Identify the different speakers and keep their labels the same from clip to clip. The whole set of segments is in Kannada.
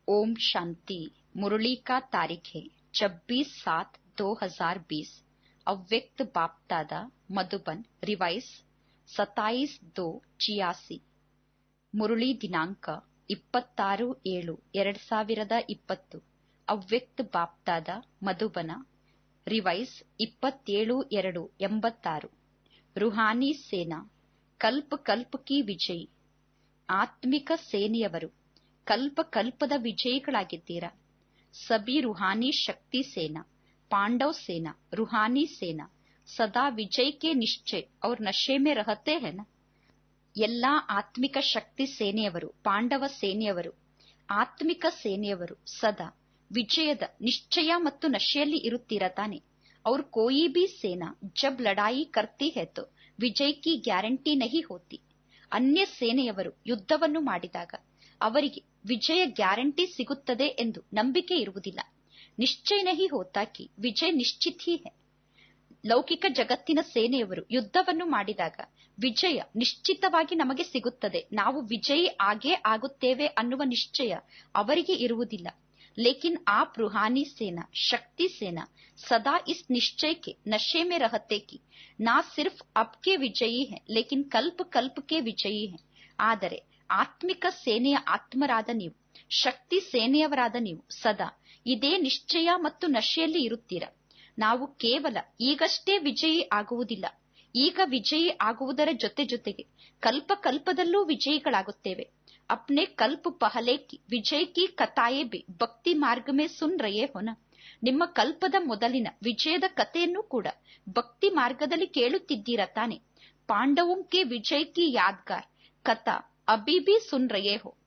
Speaker 1: ओम शांति मुरली का तारीख है 26 सात 2020 अव्यक्त बाप दादा मधुबन रिवाइस 27 दो ಚಿಯಾಸಿ ಮುರಳಿ ದಿನಾಂಕ ಇಪ್ಪತ್ತಾರು ಏಳು ಎರಡ್ ಸಾವಿರದ ಇಪ್ಪತ್ತು ಅವ್ಯಕ್ತ ಬಾಪ್ದಾದ ಮಧುಬನ ರಿವೈಸ್ ಇಪ್ಪತ್ತೇಳು ಎರಡು ಎಂಬತ್ತಾರು ರುಹಾನಿ ಸೇನಾ ಕಲ್ಪ ಕಲ್ಪ ಕಿ ವಿಜಯಿ ಆತ್ಮಿಕ ಸೇನೆಯವರು ಕಲ್ಪ ಕಲ್ಪದ ವಿಜಯಿಗಳಾಗಿದ್ದೀರಾ ಸಬಿ ರುಹಾನಿ ಶಕ್ತಿ ಸೇನಾ पांडव सेना रूहानी सेना सदा विजय के निश्चय और नशे में रहते हैं ना ಎಲ್ಲಾ ಆತ್ಮಿಕ ಶಕ್ತಿ ಸೇನೆಯವರು ಪಾಂಡವ ಸೇನೆಯವರು ಆತ್ಮಿಕ ಸೇನೆಯವರು ಸದಾ ವಿಜಯದ ನಿಶ್ಚಯ ಮತ್ತು ನಶೆಯಲ್ಲಿ ಇರುತ್ತೀರ ತಾನೆ और कोई भी सेना जब लड़ाई करती है तो ವಿಜಯ್ ಕಿ ಗ್ಯಾರಂಟಿ ನಹಿ ಹೋತಿ ಅನ್ಯ ಸೇನೆಯವರು ಯುದ್ಧವನ್ನು ಮಾಡಿದಾಗ ಅವರಿಗೆ ವಿಜಯ ಗ್ಯಾರಂಟಿ ಸಿಗುತ್ತದೆ ಎಂದು ನಂಬಿಕೆ ಇರುವುದಿಲ್ಲ ನಿಶ್ಚಯ ನಹಿ ಹೋತಾ ಕಿ ವಿಜಯ್ ನಿಶ್ಚಿತ್ ಹಿ ಹೈ ಲೌಕಿಕ ಜಗತ್ತಿನ ಸೇನೆಯವರು ಯುದ್ಧವನ್ನು ಮಾಡಿದಾಗ ವಿಜಯ ನಿಶ್ಚಿತವಾಗಿ ನಮಗೆ ಸಿಗುತ್ತದೆ ನಾವು ವಿಜಯಿ ಆಗೇ ಆಗುತ್ತೇವೆ ಅನ್ನುವ ನಿಶ್ಚಯ ಅವರಿಗೆ ಇರುವುದಿಲ್ಲ ಲೇಕಿನ್ ಆಪ್ ರುಹಾನಿ ಸೇನಾ ಶಕ್ತಿ ಸೇನಾ ಸದಾ ಇಸ್ ನಿಶ್ಚಯ ಕೆ ನಶೆ ಮೇ ರಹತೆ ಕಿ ನಾ ಸಿರ್ಫ್ ಅಬ್ ಕೆ ವಿಜಯಿ ಹೈ ಲೇಕಿನ್ ಕಲ್ಪ ಕಲ್ಪ ಕೆ ವಿಜಯಿ ಹೈ ಆದರೆ ಆತ್ಮಿಕ ಸೇನೆಯ ಆತ್ಮರಾದ ನೀವು ಶಕ್ತಿ ಸೇನೆಯವರಾದ ನೀವು ಸದಾ ಇದೇ ನಿಶ್ಚಯ ಮತ್ತು ನಶೆಯಲ್ಲಿ ಇರುತ್ತೀರಾ ನಾವು ಕೇವಲ ಈಗಷ್ಟೇ ವಿಜಯಿ ಆಗುವುದಿಲ್ಲ ಈಗ ವಿಜಯಿ ಆಗುವುದರ ಜೊತೆ ಜೊತೆಗೆ ಕಲ್ಪ ಕಲ್ಪದಲ್ಲೂ ವಿಜಯಿಗಳಾಗುತ್ತೇವೆ ಅಪ್ನೆ ಕಲ್ಪ ಪಹಲೆ ಕಿ ವಿಜಯ್ ಕಿ ಕಥಾಯೇ ಬಿ ಭಕ್ತಿ ಮಾರ್ಗ ಮೇ ಸುನ್ ರಯೇ ಹೊನ ನಿಮ್ಮ ಕಲ್ಪದ ಮೊದಲಿನ ವಿಜಯದ ಕಥೆಯನ್ನು ಕೂಡ ಭಕ್ತಿ ಮಾರ್ಗದಲ್ಲಿ ಕೇಳುತ್ತಿದ್ದೀರಾ ತಾನೆ ಪಾಂಡವಂ ಕೆ ವಿಜಯ್ ಕಿ ಯಾದ್ಗಾರ್ ಕಥಾ ಅಬಿ ಬಿ ಸುನ್ ರಯೇ ಹೋ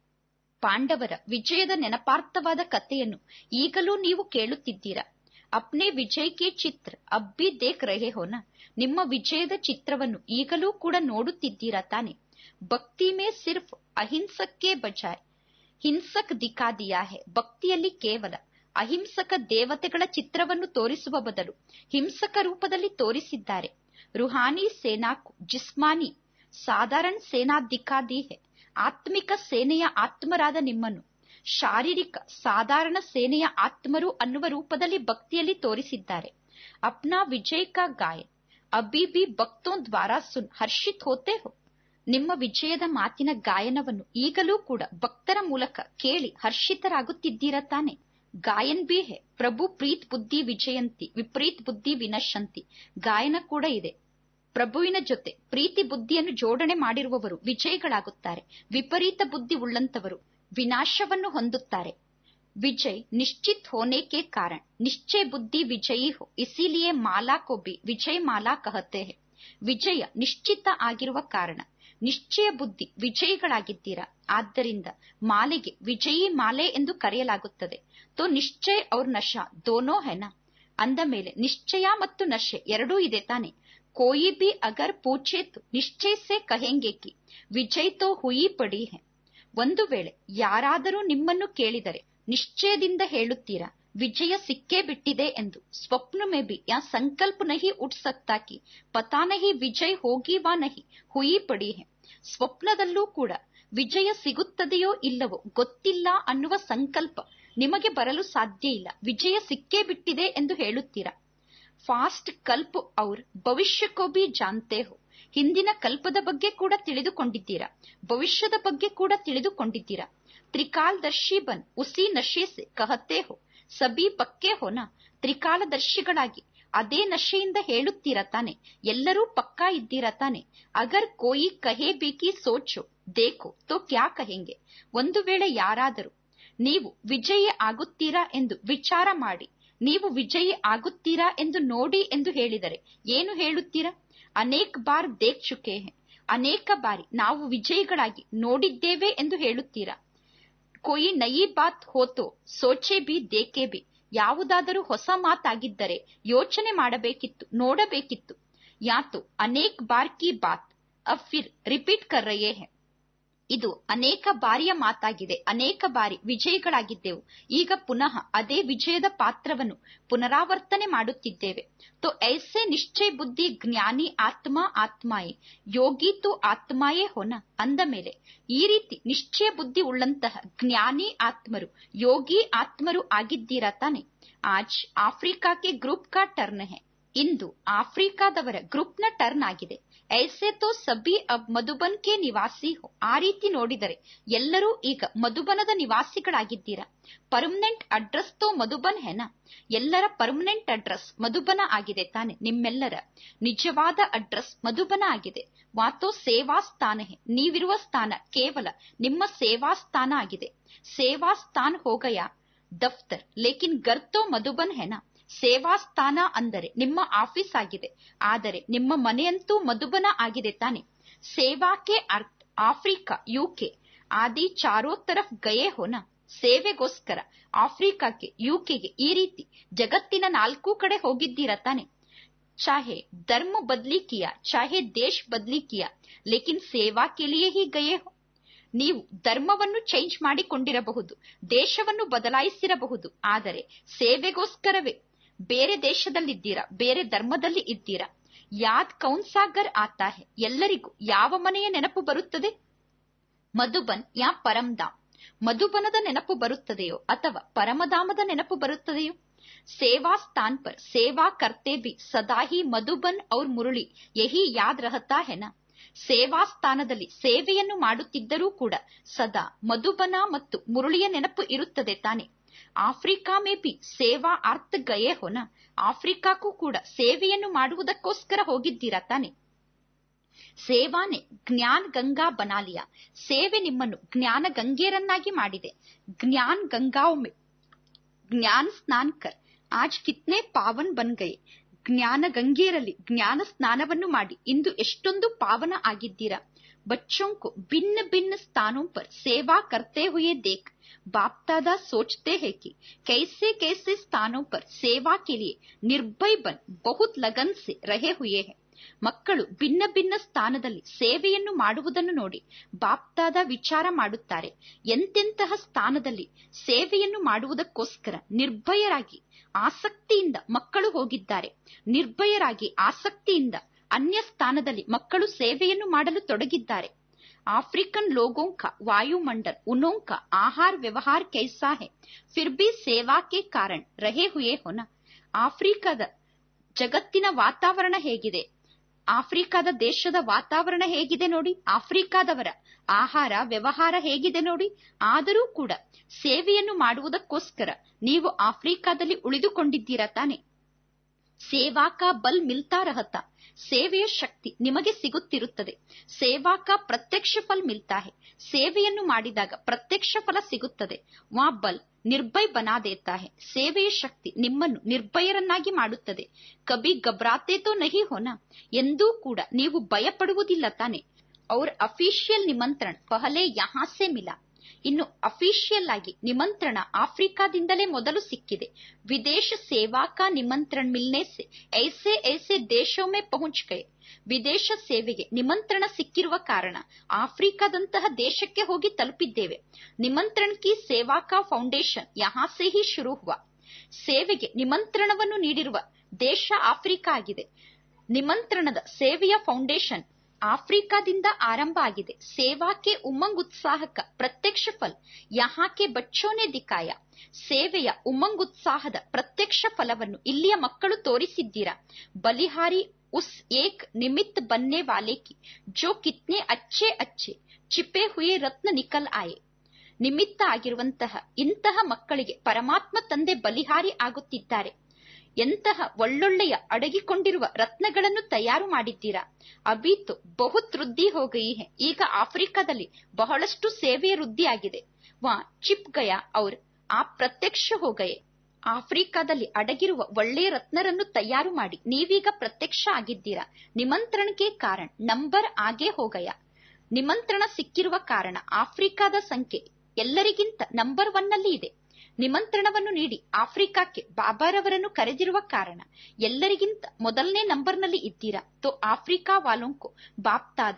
Speaker 1: ಪಾಂಡವರ ವಿಜಯದ ನೆನಪಾರ್ಥವಾದ ಕಥೆಯನ್ನು ಈಗಲೂ ನೀವು ಕೇಳುತ್ತಿದ್ದೀರಾ ಅಪ್ನೆ ವಿಜಯ್ ಕೆ ಚಿತ್ರ ಅಬ್ಬಿ ದೇಖ್ ರಹೆ ಹೋನ ನಿಮ್ಮ ವಿಜಯದ ಚಿತ್ರವನ್ನು ಈಗಲೂ ಕೂಡ ನೋಡುತ್ತಿದ್ದೀರಾ ತಾನೆ ಭಕ್ತಿ ಮೇ ಸಿರ್ಫ್ ಅಹಿಂಸಕ್ಕೆ ಬಜಾಯ್ ಹಿಂಸಕ್ ದಿಖಾ ದಿಯಾ ಹೆ ಭಕ್ತಿಯಲ್ಲಿ ಕೇವಲ ಅಹಿಂಸಕ ದೇವತೆಗಳ ಚಿತ್ರವನ್ನು ತೋರಿಸುವ ಬದಲು ಹಿಂಸಕ ರೂಪದಲ್ಲಿ ತೋರಿಸಿದ್ದಾರೆ ರುಹಾನಿ ಸೇನಾಕು ಜಿಸ್ಮಾನಿ ಸಾಧಾರಣ ಸೇನಾ ದಿಖಾ ದಿ ಹೆ ಆತ್ಮಿಕ ಸೇನೆಯ ಆತ್ಮರಾದ ನಿಮ್ಮನ್ನು ಶಾರೀರಿಕ ಸಾಧಾರಣ ಸೇನೆಯ ಆತ್ಮರು ಅನ್ನುವ ರೂಪದಲ್ಲಿ ಭಕ್ತಿಯಲ್ಲಿ ತೋರಿಸಿದ್ದಾರೆ ಅಪ್ನಾ ವಿಜಯ್ ಕಾ ಗಾಯನ್ ಅಬಿ ಬಿ ಭಕ್ತೋ ದ್ವಾರ ಸುನ್ ಹರ್ಷಿತ್ ಹೋತೆ ಹೋ ನಿಮ್ಮ ವಿಜಯದ ಮಾತಿನ ಗಾಯನವನ್ನು ಈಗಲೂ ಕೂಡ ಭಕ್ತರ ಮೂಲಕ ಕೇಳಿ ಹರ್ಷಿತರಾಗುತ್ತಿದ್ದೀರ ತಾನೆ ಗಾಯನ್ ಬಿ ಹೆ ಪ್ರಭು ಪ್ರೀತ್ ಬುದ್ಧಿ ವಿಜಯಂತಿ ವಿಪರೀತ್ ಬುದ್ಧಿ ವಿನಶಂತಿ ಗಾಯನ ಕೂಡ ಇದೆ ಪ್ರಭುವಿನ ಜೊತೆ ಪ್ರೀತಿ ಬುದ್ಧಿಯನ್ನು ಜೋಡಣೆ ಮಾಡಿರುವವರು ವಿಜಯಿಗಳಾಗುತ್ತಾರೆ ವಿಪರೀತ ಬುದ್ಧಿ ಉಳ್ಳಂತವರು ವಿನಾಶವನ್ನು ಹೊಂದುತ್ತಾರೆ ವಿಜಯ್ ನಿಶ್ಚಿತ್ ಹೋನೆ ಕೆ ಕಾರಣ ನಿಶ್ಚಯ ಬುದ್ಧಿ ವಿಜಯಿ ಹೋ ಇಸಿಲಿಯೇ ಮಾಲಾ ಕೋ ಬಿ ವಿಜಯ್ ಮಾಲಾ ಕಹತೆ ಹೆ ವಿಜಯ ನಿಶ್ಚಿತ ಆಗಿರುವ ಕಾರಣ ನಿಶ್ಚಯ ಬುದ್ಧಿ ವಿಜಯಿಗಳಾಗಿದ್ದೀರಾ ಆದ್ದರಿಂದ ಮಾಲೆಗೆ ವಿಜಯಿ ಮಾಲೆ ಎಂದು ಕರೆಯಲಾಗುತ್ತದೆ ತೋ ನಿಶ್ಚಯ ಔರ್ ನಶಾ ದೋನೋ ಹೆನಾ ಅಂದ ಮೇಲೆ ನಿಶ್ಚಯ ಮತ್ತು ನಶೆ ಎರಡೂ ಇದೆ ತಾನೆ ಕೋಯಿ ಬಿ ಅಗರ್ ಪೂಛೆ ತು ನಿಶ್ಚಯ ಸೆ ಕಹೆಂಗೆ ಕಿ ವಿಜಯ್ ತೋ ಹುಯಿ ಪಡಿ ಹೆ ಒಂದು ವೇಳೆ ಯಾರಾದರೂ ನಿಮ್ಮನ್ನು ಕೇಳಿದರೆ ನಿಶ್ಚಯದಿಂದ ಹೇಳುತ್ತೀರಾ ವಿಜಯ ಸಿಕ್ಕೇ ಬಿಟ್ಟಿದೆ ಎಂದು ಸ್ವಪ್ನ ಮೇ ಬಿ ಯಾ ಸಂಕಲ್ಪ ನಹಿ ಉಠ್ ಸಕ್ತಾ ಕಿ ಪತಾ ನಹಿ ವಿಜಯ್ ಹೋಗಿ ವಾ ನಹಿ ಹುಯಿ ಪಡಿ ಹೆ ಸ್ವಪ್ನದಲ್ಲೂ ಕೂಡ ವಿಜಯ ಸಿಗುತ್ತದೆಯೋ ಇಲ್ಲವೋ ಗೊತ್ತಿಲ್ಲ ಅನ್ನುವ ಸಂಕಲ್ಪ ನಿಮಗೆ ಬರಲು ಸಾಧ್ಯ ಇಲ್ಲ ವಿಜಯ ಸಿಕ್ಕೇ ಬಿಟ್ಟಿದೆ ಎಂದು ಹೇಳುತ್ತೀರಾ ಫಾಸ್ಟ್ ಕಲ್ಪ ಔರ್ ಭವಿಷ್ಯಕ್ಕೋ ಬಿ ಜಾನ್ತೆ ಹೋ ಹಿಂದಿನ ಕಲ್ಪದ ಬಗ್ಗೆ ಕೂಡ ತಿಳಿದುಕೊಂಡಿದ್ದೀರಾ ಭವಿಷ್ಯದ ಬಗ್ಗೆ ಕೂಡ ತಿಳಿದುಕೊಂಡಿದ್ದೀರಾ ತ್ರಿಕಾಲದರ್ಶಿ ಬನ್ ಉಸಿ ನಶೆ ಸೆ ಕಹತೆ ಹೋ ಸಬಿ ಪಕ್ಕೆ ಹೋನ ತ್ರಿಕಾಲದರ್ಶಿಗಳಾಗಿ ಅದೇ ನಶೆಯಿಂದ ಹೇಳುತ್ತೀರಾ ತಾನೆ ಎಲ್ಲರೂ ಪಕ್ಕಾ ಇದ್ದೀರಾ ತಾನೆ ಅಗರ್ ಕೋಯಿ ಕಹೇ ಬೇಕಿ ಸೋಚೋ ದೇಖೋ ತೋ ಕ್ಯಾ ಕಹೆಂಗೆ ಒಂದು ವೇಳೆ ಯಾರಾದರೂ ನೀವು ವಿಜಯಿ ಆಗುತ್ತೀರಾ ಎಂದು ವಿಚಾರ ಮಾಡಿ ನೀವು ವಿಜಯಿ ಆಗುತ್ತೀರಾ ಎಂದು ನೋಡಿ ಎಂದು ಹೇಳಿದರೆ ಏನು ಹೇಳುತ್ತೀರಾ ಅನೇಕ ಬಾರ್ ದೇಖ್ ಚುಕೆ ಹೆ ಅನೇಕ ಬಾರಿ ನಾವು ವಿಜಯಿಗಳಾಗಿ ನೋಡಿದ್ದೇವೆ ಎಂದು ಹೇಳುತ್ತೀರಾ ಕೊಯಿ ನಯಿ ಬಾತ್ ಹೋತೋ ಸೋಚೆ ಬಿ ದೇಕೆ ಬಿ ಯಾವುದಾದರೂ ಹೊಸ ಮಾತಾಗಿದ್ದರೆ ಯೋಚನೆ ಮಾಡಬೇಕಿತ್ತು ನೋಡಬೇಕಿತ್ತು ಯಾತೋ ಅನೇಕ್ ಬಾರ್ ಕಿ ಬಾತ್ ಅಬ್ ಫಿರ್ ರಿಪೀಟ್ ಕರ್ ರಯೇ ಹೆ ಇದು ಅನೇಕ ಬಾರಿಯ ಮಾತಾಗಿದೆ ಅನೇಕ ಬಾರಿ ವಿಜಯಗಳಾಗಿದ್ದೆವು ಈಗ ಪುನಃ ಅದೇ ವಿಜಯದ ಪಾತ್ರವನ್ನು ಪುನರಾವರ್ತನೆ ಮಾಡುತ್ತಿದ್ದೇವೆ ತೋ ಐಸೆ ನಿಶ್ಚಯ ಬುದ್ಧಿ ಜ್ಞಾನಿ ಆತ್ಮ ಆತ್ಮಾಯೇ ಯೋಗಿ ತೋ ಆತ್ಮಾಯೇ ಹೋನ ಅಂದ ಮೇಲೆ ಈ ರೀತಿ ನಿಶ್ಚಯ ಬುದ್ಧಿ ಉಳ್ಳಂತಹ ಜ್ಞಾನಿ ಆತ್ಮರು ಯೋಗಿ ಆತ್ಮರು ಆಗಿದ್ದೀರಾ ತಾನೆ ಆಜ್ ಆಫ್ರಿಕಾಕ್ಕೆ ಗ್ರೂಪ್ ಕಾ ಟರ್ನ್ ಹೇ ಇಂದು ಆಫ್ರಿಕಾದವರ ಗ್ರೂಪ್ನ ಟರ್ನ್ ಆಗಿದೆ ಐಸೆ ತೋ ಸಬಿ ಅಬ್ ಮಧುಬನ್ ಕೆ ನಿವಾಸಿ ಹೋ ಆ ರೀತಿ ನೋಡಿದರೆ ಎಲ್ಲರೂ ಈಗ ಮಧುಬನದ ನಿವಾಸಿಗಳಾಗಿದ್ದೀರಾ ಪರ್ಮನೆಂಟ್ ಅಡ್ರೆಸ್ ತೋ ಮಧುಬನ್ ಹೆನಾ ಎಲ್ಲರ ಪರ್ಮನೆಂಟ್ ಅಡ್ರೆಸ್ ಮಧುಬನ ಆಗಿದೆ ತಾನೆ ನಿಮ್ಮೆಲ್ಲರ ನಿಜವಾದ ಅಡ್ರೆಸ್ ಮಧುಬನ ಆಗಿದೆ ವಾತೋ ಸೇವಾ ಸ್ಥಾನ ಹೇ ನೀವಿರುವ ಸ್ಥಾನ ಕೇವಲ ನಿಮ್ಮ ಸೇವಾ ಸ್ಥಾನ ಆಗಿದೆ ಸೇವಾ ಸ್ಥಾನ್ ಹೋಗಯ ದಫ್ತರ್ ಲೇಕಿನ್ ಗರ್ತೋ ಮಧುಬನ್ ಹೆನಾ ಸೇವಾ ಸ್ಥಾನ ಅಂದರೆ ನಿಮ್ಮ ಆಫೀಸ್ ಆಗಿದೆ ಆದರೆ ನಿಮ್ಮ ಮನೆಯಂತೂ ಮಧುಬನ ಆಗಿದೆ ತಾನೆ ಸೇವಾಕೆ ಅರ್ಥ ಆಫ್ರಿಕಾ ಯುಕೆ ಆದಿ ಚಾರೋ ತರಫ್ ಗಯೇ ಹೋನ ಸೇವೆಗೋಸ್ಕರ ಆಫ್ರಿಕಾಕ್ಕೆ ಯುಕೆಗೆ ಈ ರೀತಿ ಜಗತ್ತಿನ ನಾಲ್ಕೂ ಕಡೆ ಹೋಗಿದ್ದೀರಾ ತಾನೆ ಚಾಹೆ ಧರ್ಮ ಬದ್ಲಿ ಕಿಯಾ ಚಾಹೆ ದೇಶ್ ಬದ್ಲಿ ಕಿಯಾ ಲೇಕಿನ್ ಸೇವಾ ಕೆಲಿಯೇ ಹಿ ಗಯೇ ಹೋ ನೀವು ಧರ್ಮವನ್ನು ಚೇಂಜ್ ಮಾಡಿಕೊಂಡಿರಬಹುದು ದೇಶವನ್ನು ಬದಲಾಯಿಸಿರಬಹುದು ಆದರೆ ಸೇವೆಗೋಸ್ಕರವೇ ಬೇರೆ ದೇಶದಲ್ಲಿದ್ದೀರಾ ಬೇರೆ ಧರ್ಮದಲ್ಲಿ ಇದ್ದೀರಾ ಯಾದ್ ಕೌನ್ ಸಾಗರ್ ಆತಾ ಹೆ ಎಲ್ಲರಿಗೂ ಯಾವ ಮನೆಯ ನೆನಪು ಬರುತ್ತದೆ ಮಧುಬನ್ ಯಾ ಪರಮಧಾಮ್ ಮಧುಬನದ ನೆನಪು ಬರುತ್ತದೆಯೋ ಅಥವಾ ಪರಮಧಾಮದ ನೆನಪು ಬರುತ್ತದೆಯೋ ಸೇವಾ ಸ್ಥಾನ್ ಪರ್ ಸೇವಾ ಕರ್ತೆ ಬಿ ಸದಾ ಹಿ ಮಧುಬನ್ ಔರ್ ಮುರುಳಿ ಯಹಿ ಯಾದ್ ರಹತಾ ಹೆನಾ ಸೇವಾ ಸ್ಥಾನದಲ್ಲಿ ಸೇವೆಯನ್ನು ಮಾಡುತ್ತಿದ್ದರೂ ಕೂಡ ಸದಾ ಮಧುಬನ ಮತ್ತು ಮುರುಳಿಯ ನೆನಪು ಇರುತ್ತದೆ ತಾನೆ ಆಫ್ರಿಕಾ ಮೇ ಬಿ ಸೇವಾ ಅರ್ಥ ಗಯೇ ಹೋನ ಆಫ್ರಿಕಾಕ್ಕೂ ಕೂಡ ಸೇವೆಯನ್ನು ಮಾಡುವುದಕ್ಕೋಸ್ಕರ ಹೋಗಿದ್ದೀರಾ ತಾನೆ ಸೇವಾನೆ ಜ್ಞಾನ್ ಗಂಗಾ ಬನಾಲಿಯ ಸೇವೆ ನಿಮ್ಮನ್ನು ಜ್ಞಾನ ಗಂಗೆಯರನ್ನಾಗಿ ಮಾಡಿದೆ ಜ್ಞಾನ್ ಗಂಗಾವ್ ಮೇ ಜ್ಞಾನ ಸ್ನಾನ್ ಕರ್ ಆಜ್ ಕಿತ್ನೆ ಪಾವನ್ ಬನ್ ಗಯೆ ಜ್ಞಾನ ಗಂಗೆಯರಲ್ಲಿ ಜ್ಞಾನ ಸ್ನಾನವನ್ನು ಮಾಡಿ ಇಂದು ಎಷ್ಟೊಂದು ಪಾವನ ಆಗಿದ್ದೀರಾ बच्चों को भिन्न भिन्न स्थानों पर सेवा करते हुए देख बाप दादा सोचते हैं कि कैसे कैसे स्थानों पर सेवा के लिए निर्भय बन बहुत लगन से रहे हुए हैं ಮಕ್ಕಳು ಭಿನ್ನ ಭಿನ್ನ ಸ್ಥಾನದಲ್ಲಿ ಸೇವೆಯನ್ನು ಮಾಡುವುದನ್ನು ನೋಡಿ ಬಾಪ್ದಾದ ವಿಚಾರ ಮಾಡುತ್ತಾರೆ ಎಂತೆಂತಹ ಸ್ಥಾನದಲ್ಲಿ ಸೇವೆಯನ್ನು ಮಾಡುವುದಕ್ಕೋಸ್ಕರ ನಿರ್ಭಯರಾಗಿ ಆಸಕ್ತಿಯಿಂದ ಮಕ್ಕಳು ಹೋಗಿದ್ದಾರೆ ನಿರ್ಭಯರಾಗಿ ಆಸಕ್ತಿಯಿಂದ ಅನ್ಯ ಸ್ಥಾನದಲ್ಲಿ ಮಕ್ಕಳು ಸೇವೆಯನ್ನು ಮಾಡಲು ತೊಡಗಿದ್ದಾರೆ अफ्रीकन लोगों का वायुमंडल उनों का आहार व्यवहार कैसा है फिर भी सेवा के कारण रहे हुए होना ಆಫ್ರಿಕಾದ ಜಗತ್ತಿನ ವಾತಾವರಣ ಹೇಗಿದೆ ಆಫ್ರಿಕಾದ ದೇಶದ ವಾತಾವರಣ ಹೇಗಿದೆ ನೋಡಿ ಆಫ್ರಿಕಾದವರ ಆಹಾರ ವ್ಯವಹಾರ ಹೇಗಿದೆ ನೋಡಿ ಆದರೂ ಕೂಡ ಸೇವೆಯನ್ನು ಮಾಡುವುದಕ್ಕೋಸ್ಕರ ನೀವು ಆಫ್ರಿಕಾದಲ್ಲಿ ಉಳಿದುಕೊಂಡಿದ್ದೀರಾ ತಾನೆ ಸೇವಾಕ ಬಲ್ ಮಿಲ್ತಾ ರಹತಾ ಸೇವೆಯ ಶಕ್ತಿ ನಿಮಗೆ ಸಿಗುತ್ತಿರುತ್ತದೆ ಸೇವಾಕ ಪ್ರತ್ಯಕ್ಷ ಫಲ್ ಮಿಲ್ತಾ ಹೆ ಸೇವೆಯನ್ನು ಮಾಡಿದಾಗ ಪ್ರತ್ಯಕ್ಷ ಫಲ ಸಿಗುತ್ತದೆ ವಾ ಬಲ್ ನಿರ್ಭಯ್ ಬನಾ ದೇತಾ ಹೆ ಸೇವೆಯ ಶಕ್ತಿ ನಿಮ್ಮನ್ನು ನಿರ್ಭಯರನ್ನಾಗಿ ಮಾಡುತ್ತದೆ ಕಬಿ ಗಬ್ರಾತೆ ತೋ ನಹಿ ಹೋನಾ ಎಂದೂ ಕೂಡ ನೀವು ಭಯಪಡುವುದಿಲ್ಲ ತಾನೆ ಅವ್ರ ಅಫಿಷಿಯಲ್ ನಿಮಂತ್ರಣ ಪಹಲೆ ಯಹಾಸೆ ಮಿಲಾ ಇನ್ನು ಅಫಿಷಿಯಲ್ ಆಗಿ ನಿಮಂತ್ರಣ ಆಫ್ರಿಕಾದಿಂದಲೇ ಮೊದಲು ಸಿಕ್ಕಿದೆ ವಿದೇಶ ಸೇವಾ ಕಾ ನಿಮಂತ್ರಣ ಮಿಲ್ನೆ ಸೆ ಐಸೆ ಐಸೆ ದೇಶೋ ಮೇ ಪಹುಂಚ್ ಗಯೆ ವಿದೇಶ ಸೇವೆಗೆ ನಿಮಂತ್ರಣ ಸಿಕ್ಕಿರುವ ಕಾರಣ ಆಫ್ರಿಕಾದಂತಹ ದೇಶಕ್ಕೆ ಹೋಗಿ ತಲುಪಿದ್ದೇವೆ ನಿಮಂತ್ರಣ ಕಿ ಸೇವಾ ಕಾ ಫೌಂಡೇಶನ್ ಯಹಾ ಸೆ ಹಿ ಶುರು ಹುವಾ ಸೇವೆಗೆ ನಿಮಂತ್ರಣವನ್ನು ನೀಡಿರುವ ದೇಶ ಆಫ್ರಿಕಾ ಆಗಿದೆ ನಿಮಂತ್ರಣದ ಸೇವೆಯ ಫೌಂಡೇಶನ್ ಆಫ್ರಿಕಾದಿಂದ ಆರಂಭ ಆಗಿದೆ ಸೇವಾಕೆ ಉಮಂಗ್ ಉತ್ಸಾಹಕ ಪ್ರತ್ಯಕ್ಷ ಫಲ್ ಯಹಾಕೆ ಬಚ್ಚೋನೆ ದಿಕಾಯ ಸೇವೆಯ ಉಮಂಗ್ ಉತ್ಸಾಹದ ಪ್ರತ್ಯಕ್ಷ ಫಲವನ್ನು ಇಲ್ಲಿಯ ಮಕ್ಕಳು ತೋರಿಸಿದ್ದೀರಾ ಬಲಿಹಾರಿ ಉಸ್ ಏಕ್ ನಿಮಿತ್ ಬನ್ನೆ ವಾಲೆ ಕಿ ಜೋ ಕಿತ್ನೆ ಅಚ್ಚೆ ಅಚ್ಚೆ ಚಿಪೆ ಹುಯೆ ರತ್ನ ನಿಕಲ್ ಆಯೆ ನಿಮಿತ್ತ ಆಗಿರುವಂತಹ ಇಂತಹ ಮಕ್ಕಳಿಗೆ ಪರಮಾತ್ಮ ತಂದೆ ಬಲಿಹಾರಿ ಆಗುತ್ತಿದ್ದಾರೆ ಎಂತಹ ಒಳ್ಳೊಳ್ಳೆಯ ಅಡಗಿಕೊಂಡಿರುವ ರತ್ನಗಳನ್ನು ತಯಾರು ಮಾಡಿದ್ದೀರಾ ಅಬೀತು ಬಹುತ್ ವೃದ್ಧಿ ಹೋಗಯಿ ಹೆ ಈಗ ಆಫ್ರಿಕಾದಲ್ಲಿ ಬಹಳಷ್ಟು ಸೇವೆಯ ವೃದ್ಧಿ ಆಗಿದೆ ವಾ ಚಿಪ್ ಗಯಾ ಔರ್ ಆ ಪ್ರತ್ಯಕ್ಷ ಹೋಗಯೆ ಆಫ್ರಿಕಾದಲ್ಲಿ ಅಡಗಿರುವ ಒಳ್ಳೆಯ ರತ್ನರನ್ನು ತಯಾರು ಮಾಡಿ ನೀವೀಗ ಪ್ರತ್ಯಕ್ಷ ಆಗಿದ್ದೀರಾ ನಿಮಂತ್ರಣಕ್ಕೆ ಕಾರಣ ನಂಬರ್ ಆಗೇ ಹೋಗಯ ನಿಮಂತ್ರಣ ಸಿಕ್ಕಿರುವ ಕಾರಣ ಆಫ್ರಿಕಾದ ಸಂಖ್ಯೆ ಎಲ್ಲರಿಗಿಂತ ನಂಬರ್ ಒನ್ ನಲ್ಲಿ ಇದೆ ನಿಮಂತ್ರಣವನ್ನು ನೀಡಿ ಆಫ್ರಿಕಾಕ್ಕೆ ಬಾಬಾರವರನ್ನು ಕರೆದಿರುವ ಕಾರಣ ಎಲ್ಲರಿಗಿಂತ ಮೊದಲನೇ ನಂಬರ್ನಲ್ಲಿ ಇದ್ದೀರಾ ತೋ ಆಫ್ರಿಕಾ ವಾಲೋಂಕೋ ಬಾಪ್ತಾದ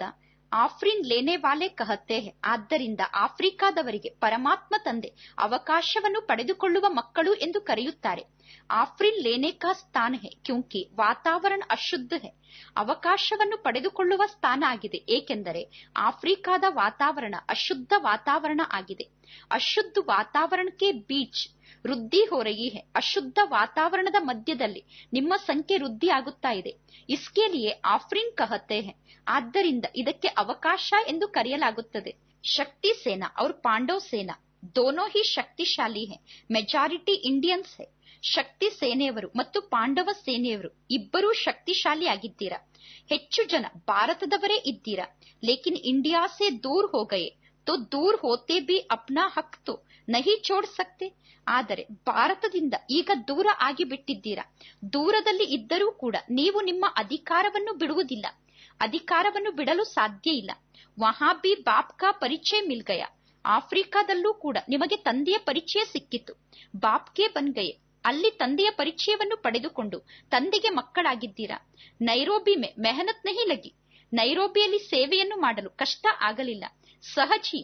Speaker 1: ಆಫ್ರಿನ್ ಲೇನೆ ವಾಲೆ ಕಹತೆ ಹೆ ಆದ್ದರಿಂದ ಆಫ್ರಿಕಾದವರಿಗೆ ಪರಮಾತ್ಮ ತಂದೆ ಅವಕಾಶವನ್ನು ಪಡೆದುಕೊಳ್ಳುವ ಮಕ್ಕಳು ಎಂದು ಕರೆಯುತ್ತಾರೆ ಆಫ್ರಿನ್ ಲೇನೆ ಕಾ ಸ್ಥಾನ ಹೆ ಕ್ಯೂಂಕಿ ವಾತಾವರಣ ಅಶುದ್ಧ ಹೆ ಅವಕಾಶವನ್ನು ಪಡೆದುಕೊಳ್ಳುವ ಸ್ಥಾನ ಆಗಿದೆ ಏಕೆಂದರೆ ಆಫ್ರಿಕಾದ ವಾತಾವರಣ ಅಶುದ್ಧ ವಾತಾವರಣ ಆಗಿದೆ ಅಶುದ್ಧ ವಾತಾವರಣಕ್ಕೆ ಬೀಚ್ ವೃದ್ಧಿ ಹೋ ರಹಿ ಹೆ ಅಶುದ್ಧ ವಾತಾವರಣದ ಮಧ್ಯದಲ್ಲಿ ನಿಮ್ಮ ಸಂಖ್ಯೆ ವೃದ್ಧಿ ಆಗುತ್ತಾ ಇದೆ ಇಸ್ಕೆ ಲಿಯೆ ಆಫ್ರಿನ್ ಕಹತೆ ಹೆ ಆದ್ದರಿಂದ ಇದಕ್ಕೆ ಅವಕಾಶ ಎಂದು ಕರೆಯಲಾಗುತ್ತದೆ ಶಕ್ತಿ ಸೇನಾ और ಪಾಂಡವ್ ಸೇನಾ ದೋನೋ ಹಿ ಶಕ್ತಿಶಾಲಿ ಹೆ ಮೆಜಾರಿಟಿ ಇಂಡಿಯನ್ಸ್ ಹೆ ಶಕ್ತಿ ಸೇನೆಯವರು ಮತ್ತು ಪಾಂಡವ ಸೇನೆಯವರು ಇಬ್ಬರೂ ಶಕ್ತಿಶಾಲಿ ಆಗಿದ್ದೀರಾ ಹೆಚ್ಚು ಜನ ಭಾರತದವರೇ ಇದ್ದೀರಾ ಲೇಕಿನ್ ಇಂಡಿಯಾ ಸೆ ದೂರ್ ಹೋ ಗಯೆ ತೋ ದೂರ್ ಹೋತೆ ಬಿ ಅಪ್ನಾ ಹಕ್ ತೋ ನಹಿ ಚೋಡ್ ಸಕ್ತೆ ಆದರೆ ಭಾರತದಿಂದ ಈಗ ದೂರ ಆಗಿ ಬಿಟ್ಟಿದ್ದೀರಾ ದೂರದಲ್ಲಿ ಇದ್ದರೂ ಕೂಡ ನೀವು ನಿಮ್ಮ ಅಧಿಕಾರವನ್ನು ಬಿಡುವುದಿಲ್ಲ ಅಧಿಕಾರವನ್ನು ಬಿಡಲು ಸಾಧ್ಯ ಇಲ್ಲ ವಹಾ ಬಿ ಬಾಪ್ ಕಾ ಪರಿಚಯ ಮಿಲ್ ಗಯ ಆಫ್ರಿಕಾದಲ್ಲೂ ಕೂಡ ನಿಮಗೆ ತಂದೆಯ ಪರಿಚಯ ಸಿಕ್ಕಿತು ಬಾಪ್ಗೆ ಬನ್ಗಯೆ ಅಲ್ಲಿ ತಂದೆಯ ಪರಿಚಯವನ್ನು ಪಡೆದುಕೊಂಡು ತಂದೆಗೆ ಮಕ್ಕಳಾಗಿದ್ದೀರಾ ನೈರೋಬಿ ಮೇ ಮೆಹನತ್ ನಹಿ ಲಗಿ ನೈರೋಬಿಯಲ್ಲಿ ಸೇವೆಯನ್ನು ಮಾಡಲು ಕಷ್ಟ ಆಗಲಿಲ್ಲ ಸಹಜಿ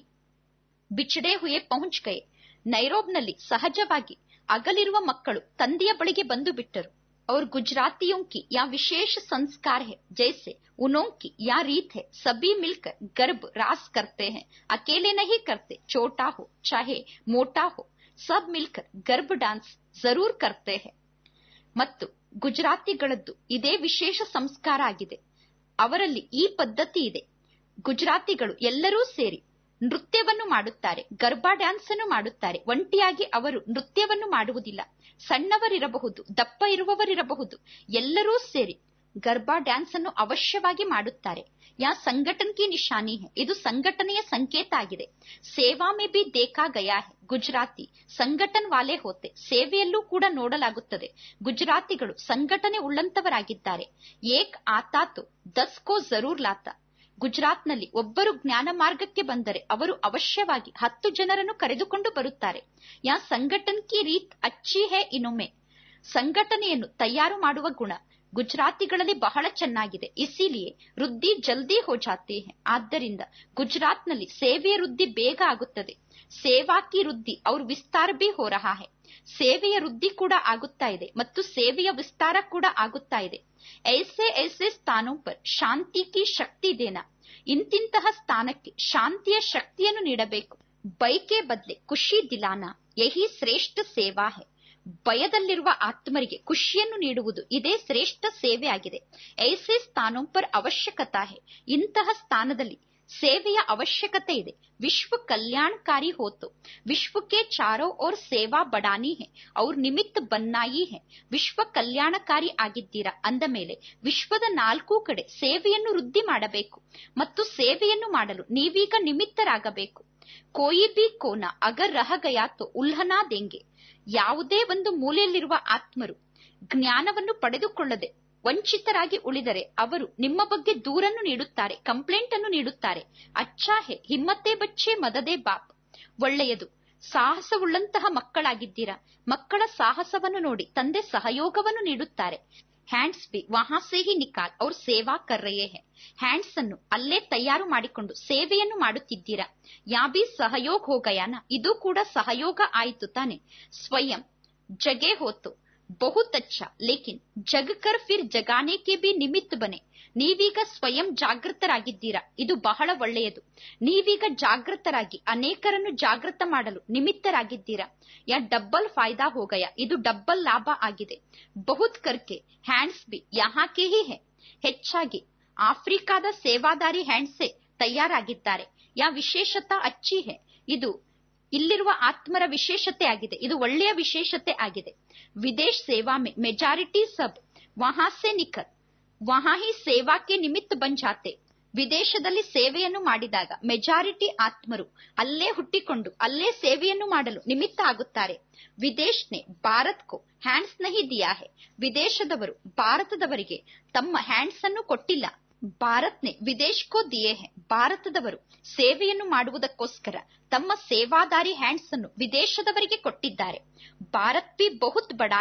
Speaker 1: ಬಿಚಡೆ ಹುಯೆ ಪಹುಂಚ್ ಗಯೆ ನೈರೋಬ್ನಲ್ಲಿ ಸಹಜವಾಗಿ ಅಗಲಿರುವ ಮಕ್ಕಳು ತಂದೆಯ ಬಳಿಗೆ ಬಂದು ಬಿಟ್ಟರು और गुजरातियों की या विशेष संस्कार है जैसे उनों की या रीत है सभी मिलकर गर्भ रास करते हैं अकेले नहीं करते छोटा हो चाहे मोटा हो सब मिलकर गर्भ डांस जरूर करते हैं ಮತ್ತು ಗುಜರಾತಿಗಳದ್ದು ಇದೇ ವಿಶೇಷ ಸಂಸ್ಕಾರ ಆಗಿದೆ ಅವರಲ್ಲಿ ಈ ಪದ್ಧತಿ ಇದೆ ಗುಜರಾತಿಗಳು ಎಲ್ಲರೂ ಸೇರಿ ನೃತ್ಯವನ್ನು ಮಾಡುತ್ತಾರೆ ಗರ್ಭಾ ಡ್ಯಾನ್ಸ್ ಅನ್ನು ಮಾಡುತ್ತಾರೆ ಒಂಟಿಯಾಗಿ ಅವರು ನೃತ್ಯವನ್ನು ಮಾಡುವುದಿಲ್ಲ ಸಣ್ಣವರಿರಬಹುದು ದಪ್ಪ ಇರುವವರಿರಬಹುದು ಎಲ್ಲರೂ ಸೇರಿ ಗರ್ಭಾ ಡ್ಯಾನ್ಸ್ ಅನ್ನು ಅವಶ್ಯವಾಗಿ ಮಾಡುತ್ತಾರೆ ಯಾ ಸಂಘಟನ್ ಕಿ ನಿಶಾನಿ ಹೆ ಇದು ಸಂಘಟನೆಯ ಸಂಕೇತ ಆಗಿದೆ ಸೇವಾ ಮೇ ಬಿ ದೇಖಾ ಗಯಾ ಹೆ ಗುಜರಾತಿ ಸಂಘಟನ್ ವಾಲೆ ಹೋತೆ ಸೇವೆಯಲ್ಲೂ ಕೂಡ ನೋಡಲಾಗುತ್ತದೆ ಗುಜರಾತಿಗಳು ಸಂಘಟನೆ ಉಳ್ಳಂತವರಾಗಿದ್ದಾರೆ ಏಕ್ ಆತಾತು ದಸ್ ಕೋ ಜರೂರ್ ಲಾತಾ ಗುಜರಾತ್ನಲ್ಲಿ ಒಬ್ಬರು ಜ್ಞಾನ ಮಾರ್ಗಕ್ಕೆ ಬಂದರೆ ಅವರು ಅವಶ್ಯವಾಗಿ ಹತ್ತು ಜನರನ್ನು ಕರೆದುಕೊಂಡು ಬರುತ್ತಾರೆ ಯಾ ಸಂಘಟನ್ ಕಿ ರೀತ್ ಅಚ್ಚಿ ಹೇ ಇನೊಮ್ಮೆ ಸಂಘಟನೆಯನ್ನು ತಯಾರು ಮಾಡುವ ಗುಣ ಗುಜರಾತಿಗಳಲ್ಲಿ ಬಹಳ ಚೆನ್ನಾಗಿದೆ ಇಸಿಲಿಯೇ ವೃದ್ಧಿ ಜಲ್ದಿ ಹೋ ಜಾತಿ ಹೇ ಆದ್ದರಿಂದ ಗುಜರಾತ್ನಲ್ಲಿ ಸೇವೆಯ ವೃದ್ಧಿ ಬೇಗ ಆಗುತ್ತದೆ ಸೇವಾ ಕಿ ವೃದ್ಧಿ ಅವ್ರ ವಿಸ್ತಾರ ಬಿ ಹೋ ರಹಾ ಹೇ ಸೇವೆಯ ವೃದ್ಧಿ ಕೂಡ ಆಗುತ್ತಾ ಇದೆ ಮತ್ತು ಸೇವೆಯ ವಿಸ್ತಾರ ಕೂಡ ಆಗುತ್ತಾ ಇದೆ ಐಸೆ ಐಸೆ ಸ್ಥಾನೋ ಪರ್ ಶಾಂತಿ ಕಿ ಶಕ್ತಿ ದೇನ ಇಂತಿಂತಹ ಸ್ಥಾನಕ್ಕೆ ಶಾಂತಿಯ ಶಕ್ತಿಯನ್ನು ನೀಡಬೇಕು ಬೈಕೆ ಬದಲೆ ಖುಷಿ ದಿಲಾನ ಯಹಿ ಶ್ರೇಷ್ಠ ಸೇವಾ ಹೇ ಭಯದಲ್ಲಿರುವ ಆತ್ಮರಿಗೆ ಖುಷಿಯನ್ನು ನೀಡುವುದು ಇದೇ ಶ್ರೇಷ್ಠ ಸೇವೆ ಆಗಿದೆ ಐಸೆ ಸ್ಥಾನೋ ಪರ್ ಅವಶ್ಯಕತಾ ಹೇ ಇಂತಹ ಸ್ಥಾನದಲ್ಲಿ ಸೇವೆಯ ಅವಶ್ಯಕತೆ ಇದೆ ವಿಶ್ವ ಕಲ್ಯಾಣಕಾರಿ ಹೋತು ವಿಶ್ವಕ್ಕೆ ಚಾರೋ ಓರ್ ಸೇವಾ ಬಡಾನಿ ಹೇ ಅವ್ರ ನಿಮಿತ್ತ ಬನ್ನಾಯಿ ಹೇ ವಿಶ್ವ ಕಲ್ಯಾಣಕಾರಿ ಆಗಿದ್ದೀರಾ ಅಂದ ಮೇಲೆ ವಿಶ್ವದ ನಾಲ್ಕು ಕಡೆ ಸೇವೆಯನ್ನು ವೃದ್ಧಿ ಮಾಡಬೇಕು ಮತ್ತು ಸೇವೆಯನ್ನು ಮಾಡಲು ನೀವೀಗ ನಿಮಿತ್ತರಾಗಬೇಕು ಕೋಯಿ ಬಿ ಕೋನ ಅಗರ್ ರಹ ಗಯಾ ತೋ ಉಲ್ಹನಾ ದೆಂಗೆ ಯಾವುದೇ ಒಂದು ಮೂಲೆಯಲ್ಲಿರುವ ಆತ್ಮರು ಜ್ಞಾನವನ್ನು ಪಡೆದುಕೊಳ್ಳದೆ ವಂಚಿತರಾಗಿ ಉಳಿದರೆ ಅವರು ನಿಮ್ಮ ಬಗ್ಗೆ ದೂರನ್ನು ನೀಡುತ್ತಾರೆ ಕಂಪ್ಲೇಂಟ್ ಅನ್ನು ನೀಡುತ್ತಾರೆ ಅಚ್ಚಾ ಹೇ ಹಿಮ್ಮತ್ತೆ ಬಚ್ಚೆ ಮದದೇ ಬಾಪ್ ಒಳ್ಳೆಯದು ಸಾಹಸವುಳ್ಳಂತಹ ಮಕ್ಕಳಾಗಿದ್ದೀರಾ ಮಕ್ಕಳ ಸಾಹಸವನ್ನು ನೋಡಿ ತಂದೆ ಸಹಯೋಗವನ್ನು ನೀಡುತ್ತಾರೆ ಹ್ಯಾಂಡ್ಸ್ ಬಿ ವಹಾ ಸೇ ಹಿ ನಿಕಾಲ್ ಅವ್ರ ಸೇವಾ ಕರ್ರಯೇ ಹೇ ಹ್ಯಾಂಡ್ಸ್ ಅನ್ನು ಅಲ್ಲೇ ತಯಾರು ಮಾಡಿಕೊಂಡು ಸೇವೆಯನ್ನು ಮಾಡುತ್ತಿದ್ದೀರಾ ಯಾ ಬಿ ಸಹಯೋಗ ಹೋಗಯಾನ ಇದು ಕೂಡ ಸಹಯೋಗ ಆಯಿತು ತಾನೆ ಸ್ವಯಂ ಜಗೆ ಹೋತು ಬಹುತ್ ಅಚ್ಚಾ ಲೇಕಿನ್ ಜಗ್ ಕರ್ ಫಿರ್ ಜಗಾನೆ ಕೆ ಬಿ ನಿಮಿತ್ ಬನೆ ನೀವೀಗ ಸ್ವಯಂ ಜಾಗೃತರಾಗಿದ್ದೀರಾ ಇದು ಬಹಳ ಒಳ್ಳೆಯದು ನೀವೀಗ ಜಾಗೃತರಾಗಿ ಅನೇಕರನ್ನು ಜಾಗೃತ ಮಾಡಲು ನಿಮಿತ್ತರಾಗಿದ್ದೀರಾ ಯಾ ಡಬ್ಬಲ್ ಫಾಯ್ದಾ ಹೋಗಯ ಇದು ಡಬ್ಬಲ್ ಲಾಭ ಆಗಿದೆ ಬಹುತ್ ಕರ್ಕೆ ಹ್ಯಾಂಡ್ಸ್ ಬಿ ಯಹಾಕೆ ಹಿ ಹೇ ಹೆಚ್ಚಾಗಿ ಆಫ್ರಿಕಾದ ಸೇವಾದಾರಿ ಹ್ಯಾಂಡ್ಸೆ ತಯಾರಾಗಿದ್ದಾರೆ ಯಾ ವಿಶೇಷತಾ ಅಚ್ಚಿ ಹೇ ಇದು ಇಲ್ಲಿರುವ ಆತ್ಮರ ವಿಶೇಷತೆ ಆಗಿದೆ ಇದು ಒಳ್ಳೆಯ ವಿಶೇಷತೆ ಆಗಿದೆ ವಿದೇಶ್ ಸೇವಾ ಮೇ ಮೆಜಾರಿಟಿ ಸಬ್ ವಹಾ ಸೆ ನಿಖರ್ ವಹಾ ಹಿ ಸೇವಾಕ್ಕೆ ನಿಮಿತ್ತ ಬನ್ ಜಾತೆ ವಿದೇಶದಲ್ಲಿ ಸೇವೆಯನ್ನು ಮಾಡಿದಾಗ ಮೆಜಾರಿಟಿ ಆತ್ಮರು ಅಲ್ಲೇ ಹುಟ್ಟಿಕೊಂಡು ಅಲ್ಲೇ ಸೇವೆಯನ್ನು ಮಾಡಲು ನಿಮಿತ್ತ ಆಗುತ್ತಾರೆ ವಿದೇಶ್ನೆ ಭಾರತ್ ಕೋ ಹ್ಯಾಂಡ್ಸ್ ನಹಿ ದಿಯಾ ಹೇ ವಿದೇಶದವರು ಭಾರತದವರಿಗೆ ತಮ್ಮ ಹ್ಯಾಂಡ್ಸ್ ಅನ್ನು ಕೊಟ್ಟಿಲ್ಲ ಭಾರತ್ನೆ ವಿದೇಶ್ ಕೋ ದಿಯೇ ಹೇ ಭಾರತದವರು ಸೇವೆಯನ್ನು ಮಾಡುವುದಕ್ಕೋಸ್ಕರ ತಮ್ಮ ಸೇವಾದಾರಿ ಹ್ಯಾಂಡ್ಸ್ ಅನ್ನು ವಿದೇಶದವರಿಗೆ ಕೊಟ್ಟಿದ್ದಾರೆ ಭಾರತ್ ಬಿ ಬಹುತ್ ಬಡಾ ಹೇ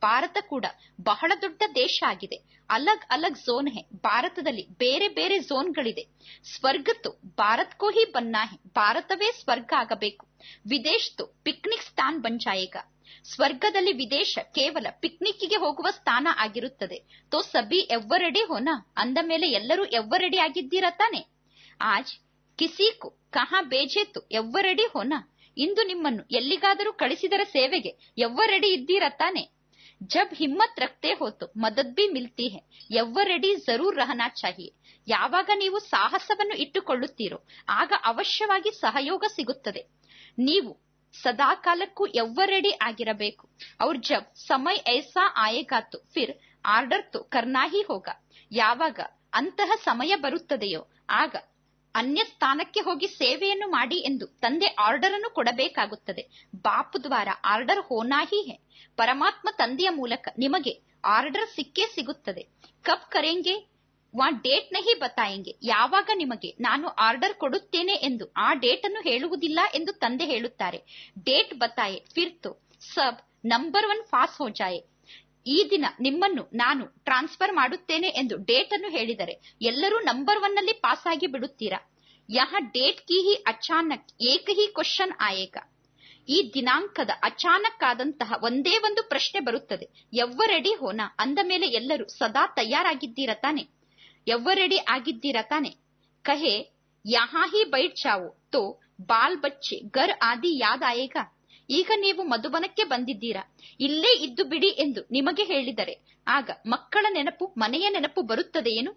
Speaker 1: ಭಾರತ ಕೂಡ ಬಹಳ ದೊಡ್ಡ ದೇಶ ಆಗಿದೆ ಅಲಗ್ ಅಲಗ್ ಝೋನ್ ಹೇ ಭಾರತದಲ್ಲಿ ಬೇರೆ ಬೇರೆ ಝೋನ್ಗಳಿದೆ ಸ್ವರ್ಗತ್ತು ಭಾರತ್ ಕೋ ಹಿ ಬನ್ನ ಹೇ ಭಾರತವೇ ಸ್ವರ್ಗ ಆಗಬೇಕು ವಿದೇಶ್ ತೋ ಪಿಕ್ನಿಕ್ ಸ್ಥಾನ್ ಬನ್ ಜಾಯೇಗಾ ಸ್ವರ್ಗದಲ್ಲಿ ವಿದೇಶ ಕೇವಲ ಪಿಕ್ನಿಕ್ಗೆ ಹೋಗುವ ಸ್ಥಾನ ಆಗಿರುತ್ತದೆ ತೋ ಸಬಿ ಎವ್ವರೆಡಿ ಹೋನ ಅಂದ ಮೇಲೆ ಎಲ್ಲರೂ ಎವ್ವರೆಡಿ ಆಗಿದ್ದೀರಾ ತಾನೆ ಆಜ್ ಕಿಸಿಕು ಕಹಾ ಬೇಜೇತು ಎವ್ವರೆಡಿ ಹೋನ ಇಂದು ನಿಮ್ಮನ್ನು ಎಲ್ಲಿಗಾದರೂ ಕಳಿಸಿದರ ಸೇವೆಗೆ ಎವ್ವರೆಡಿ ಇದ್ದೀರಾ ತಾನೆ ಜಬ್ ಹಿಮ್ಮತ್ ರಕ್ತೆ ಹೋತು ಮದದ್ ಬಿ ಮಿಲ್ತಿ ಹೇ ಎವ್ವರೆಡಿ ಜರೂರ್ ರಹನಾ ಚಾಹಿಯೆ ಯಾವಾಗ ನೀವು ಸಾಹಸವನ್ನು ಇಟ್ಟುಕೊಳ್ಳುತ್ತೀರೋ ಆಗ ಅವಶ್ಯವಾಗಿ ಸಹಯೋಗ ಸಿಗುತ್ತದೆ ನೀವು ಸದಾ ಕಾಲಕ್ಕೂ ಎವ್ವರೆಡಿ ಆಗಿರಬೇಕು ಅವ್ರ ಜಬ್ ಸಮಯ ಐಸಾ ಆಯೇಗಾ ತೋ ಫಿರ್ ಆರ್ಡರ್ ತೋ ಕರ್ನಾ ಹಿ ಹೋಗ ಯಾವಾಗ ಅಂತಹ ಸಮಯ ಬರುತ್ತದೆಯೋ ಆಗ ಅನ್ಯ ಸ್ಥಾನಕ್ಕೆ ಹೋಗಿ ಸೇವೆಯನ್ನು ಮಾಡಿ ಎಂದು ತಂದೆ ಆರ್ಡರ್ ಅನ್ನು ಕೊಡಬೇಕಾಗುತ್ತದೆ ಬಾಪ್ ದ್ವಾರ ಆರ್ಡರ್ ಹೋನಾ ಹಿ ಹೇ ಪರಮಾತ್ಮ ತಂದೆಯ ಮೂಲಕ ನಿಮಗೆ ಆರ್ಡರ್ ಸಿಕ್ಕೇ ಸಿಗುತ್ತದೆ ಕಬ್ ಕರೆಂಗೆ ವಾ ಡೇಟ್ ನಹಿ ಬತಾಯೆಂಗೆ ಯಾವಾಗ ನಿಮಗೆ ನಾನು ಆರ್ಡರ್ ಕೊಡುತ್ತೇನೆ ಎಂದು ಆ ಡೇಟ್ ಅನ್ನು ಹೇಳುವುದಿಲ್ಲ ಎಂದು ತಂದೆ ಹೇಳುತ್ತಾರೆ ಡೇಟ್ ಬತಾಯೆ ಫಿರ್ ತೋ ಸಬ್ ನಂಬರ್ ಒನ್ ಫಾಸ್ ಹೋ ಜಾಯೆ ಈ ದಿನ ನಿಮ್ಮನ್ನು ನಾನು ಟ್ರಾನ್ಸ್ಫರ್ ಮಾಡುತ್ತೇನೆ ಎಂದು ಡೇಟ್ ಅನ್ನು ಹೇಳಿದರೆ ಎಲ್ಲರೂ ನಂಬರ್ ಒನ್ ನಲ್ಲಿ ಪಾಸ್ ಆಗಿ ಬಿಡುತ್ತೀರಾ ಯಹ ಡೇಟ್ ಕಿ ಹಿ ಅಚಾನಕ್ ಏಕ ಹಿ ಕ್ವಶನ್ ಆಯೇಗ ಈ ದಿನಾಂಕದ ಅಚಾನಕ್ ಆದಂತಹ ಒಂದೇ ಒಂದು ಪ್ರಶ್ನೆ ಬರುತ್ತದೆ ಎವ್ವರೆಡಿ ಹೋನ ಅಂದ ಮೇಲೆ ಎಲ್ಲರೂ ಸದಾ ತಯಾರಾಗಿದ್ದೀರಾ ತಾನೆ ಎವ್ವರೆಡಿ ಆಗಿದ್ದೀರಾ ತಾನೆ ಕಹೆ ಯಹಾ ಹಿ ಬೈಟ್ ಜಾವೋ ತೋ ಬಾಲ್ ಬಚ್ಚೆ ಗರ್ ಆದಿ ಯಾದ್ ಆಯೇಗಾ ಈಗ ನೀವು ಮಧುಬನಕ್ಕೆ ಬಂದಿದ್ದೀರಾ ಇಲ್ಲೇ ಇದ್ದು ಬಿಡಿ ಎಂದು ನಿಮಗೆ ಹೇಳಿದರೆ ಆಗ ಮಕ್ಕಳ ನೆನಪು ಮನೆಯ ನೆನಪು ಬರುತ್ತದೆಯೇನು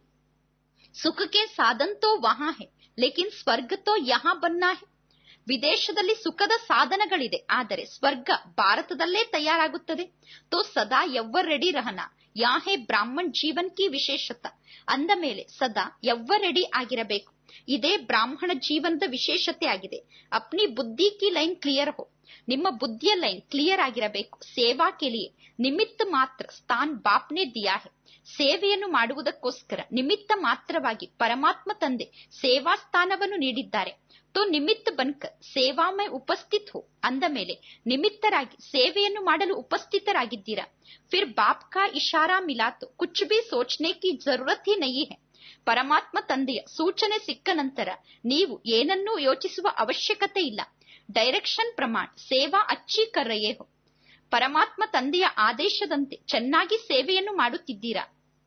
Speaker 1: ಸುಖಕ್ಕೆ ಸಾಧಂತೋ ವಹಾ ಹೇ ಲೇಕಿನ್ ಸ್ವರ್ಗತೋ ಯಹಾ ಬನ್ನಾ ಹೇ ವಿದೇಶದಲ್ಲಿ ಸುಖದ ಸಾಧನಗಳಿದೆ ಆದರೆ ಸ್ವರ್ಗ ಭಾರತದಲ್ಲೇ ತಯಾರಾಗುತ್ತದೆ ತೋ ಸದಾ ಎವ್ವರೆಡಿ ರಹನ ಯಾ ಹೇ ಬ್ರಾಹ್ಮಣ್ ಜೀವನ್ ಕಿ ವಿಶೇಷತ ಅಂದ ಮೇಲೆ ಸದಾ ಎವ್ವರೆಡಿ ಆಗಿರಬೇಕು ಇದೇ ಬ್ರಾಹ್ಮಣ ಜೀವನದ ವಿಶೇಷತೆ ಆಗಿದೆ ಅಪ್ನಿ ಬುದ್ಧಿ ಕಿ ಲೈನ್ ಕ್ಲಿಯರ್ ಹೋ ನಿಮ್ಮ ಬುದ್ಧಿಯ ಲೈನ್ ಕ್ಲಿಯರ್ ಆಗಿರಬೇಕು ಸೇವಾ ಕೆಲಿಯೆ ನಿಮಿತ್ತ ಮಾತ್ರ ಸ್ಥಾನ್ ಬಾಪ್ನೆ ದಿಯಾ ಹೇ ಸೇವೆಯನ್ನು ಮಾಡುವುದಕ್ಕೋಸ್ಕರ ನಿಮಿತ್ತ ಮಾತ್ರವಾಗಿ ಪರಮಾತ್ಮ ತಂದೆ ಸೇವಾ ಸ್ಥಾನವನ್ನು ನೀಡಿದ್ದಾರೆ ತೋ ನಿಮಿತ್ತ ಬನ್ಕ ಸೇವಾಮಯ ಉಪಸ್ಥಿತ್ ಹೋ ಅಂದ ಮೇಲೆ ನಿಮಿತ್ತರಾಗಿ ಸೇವೆಯನ್ನು ಮಾಡಲು ಉಪಸ್ಥಿತರಾಗಿದ್ದೀರಾ ಫಿರ್ ಬಾಪ್ ಕಾ ಇಶಾರಾ ಮಿಲಾತು ಕುಚ್ ಬಿ ಸೋಚ್ನೆ ಕಿ ಜರೂರತ್ ಹಿ ನಹಿ ಹೈ ಪರಮಾತ್ಮ ತಂದೆಯ ಸೂಚನೆ ಸಿಕ್ಕ ನಂತರ ನೀವು ಏನನ್ನೂ ಯೋಚಿಸುವ ಅವಶ್ಯಕತೆ ಇಲ್ಲ ಡೈರೆಕ್ಷನ್ ಪ್ರಮಾಣ ಸೇವಾ ಅಚ್ಚಿ ಕರ್ರಯೇ ಹೋ ಪರಮಾತ್ಮ ತಂದೆಯ ಆದೇಶದಂತೆ ಚೆನ್ನಾಗಿ ಸೇವೆಯನ್ನು ಮಾಡುತ್ತಿದ್ದೀರಾ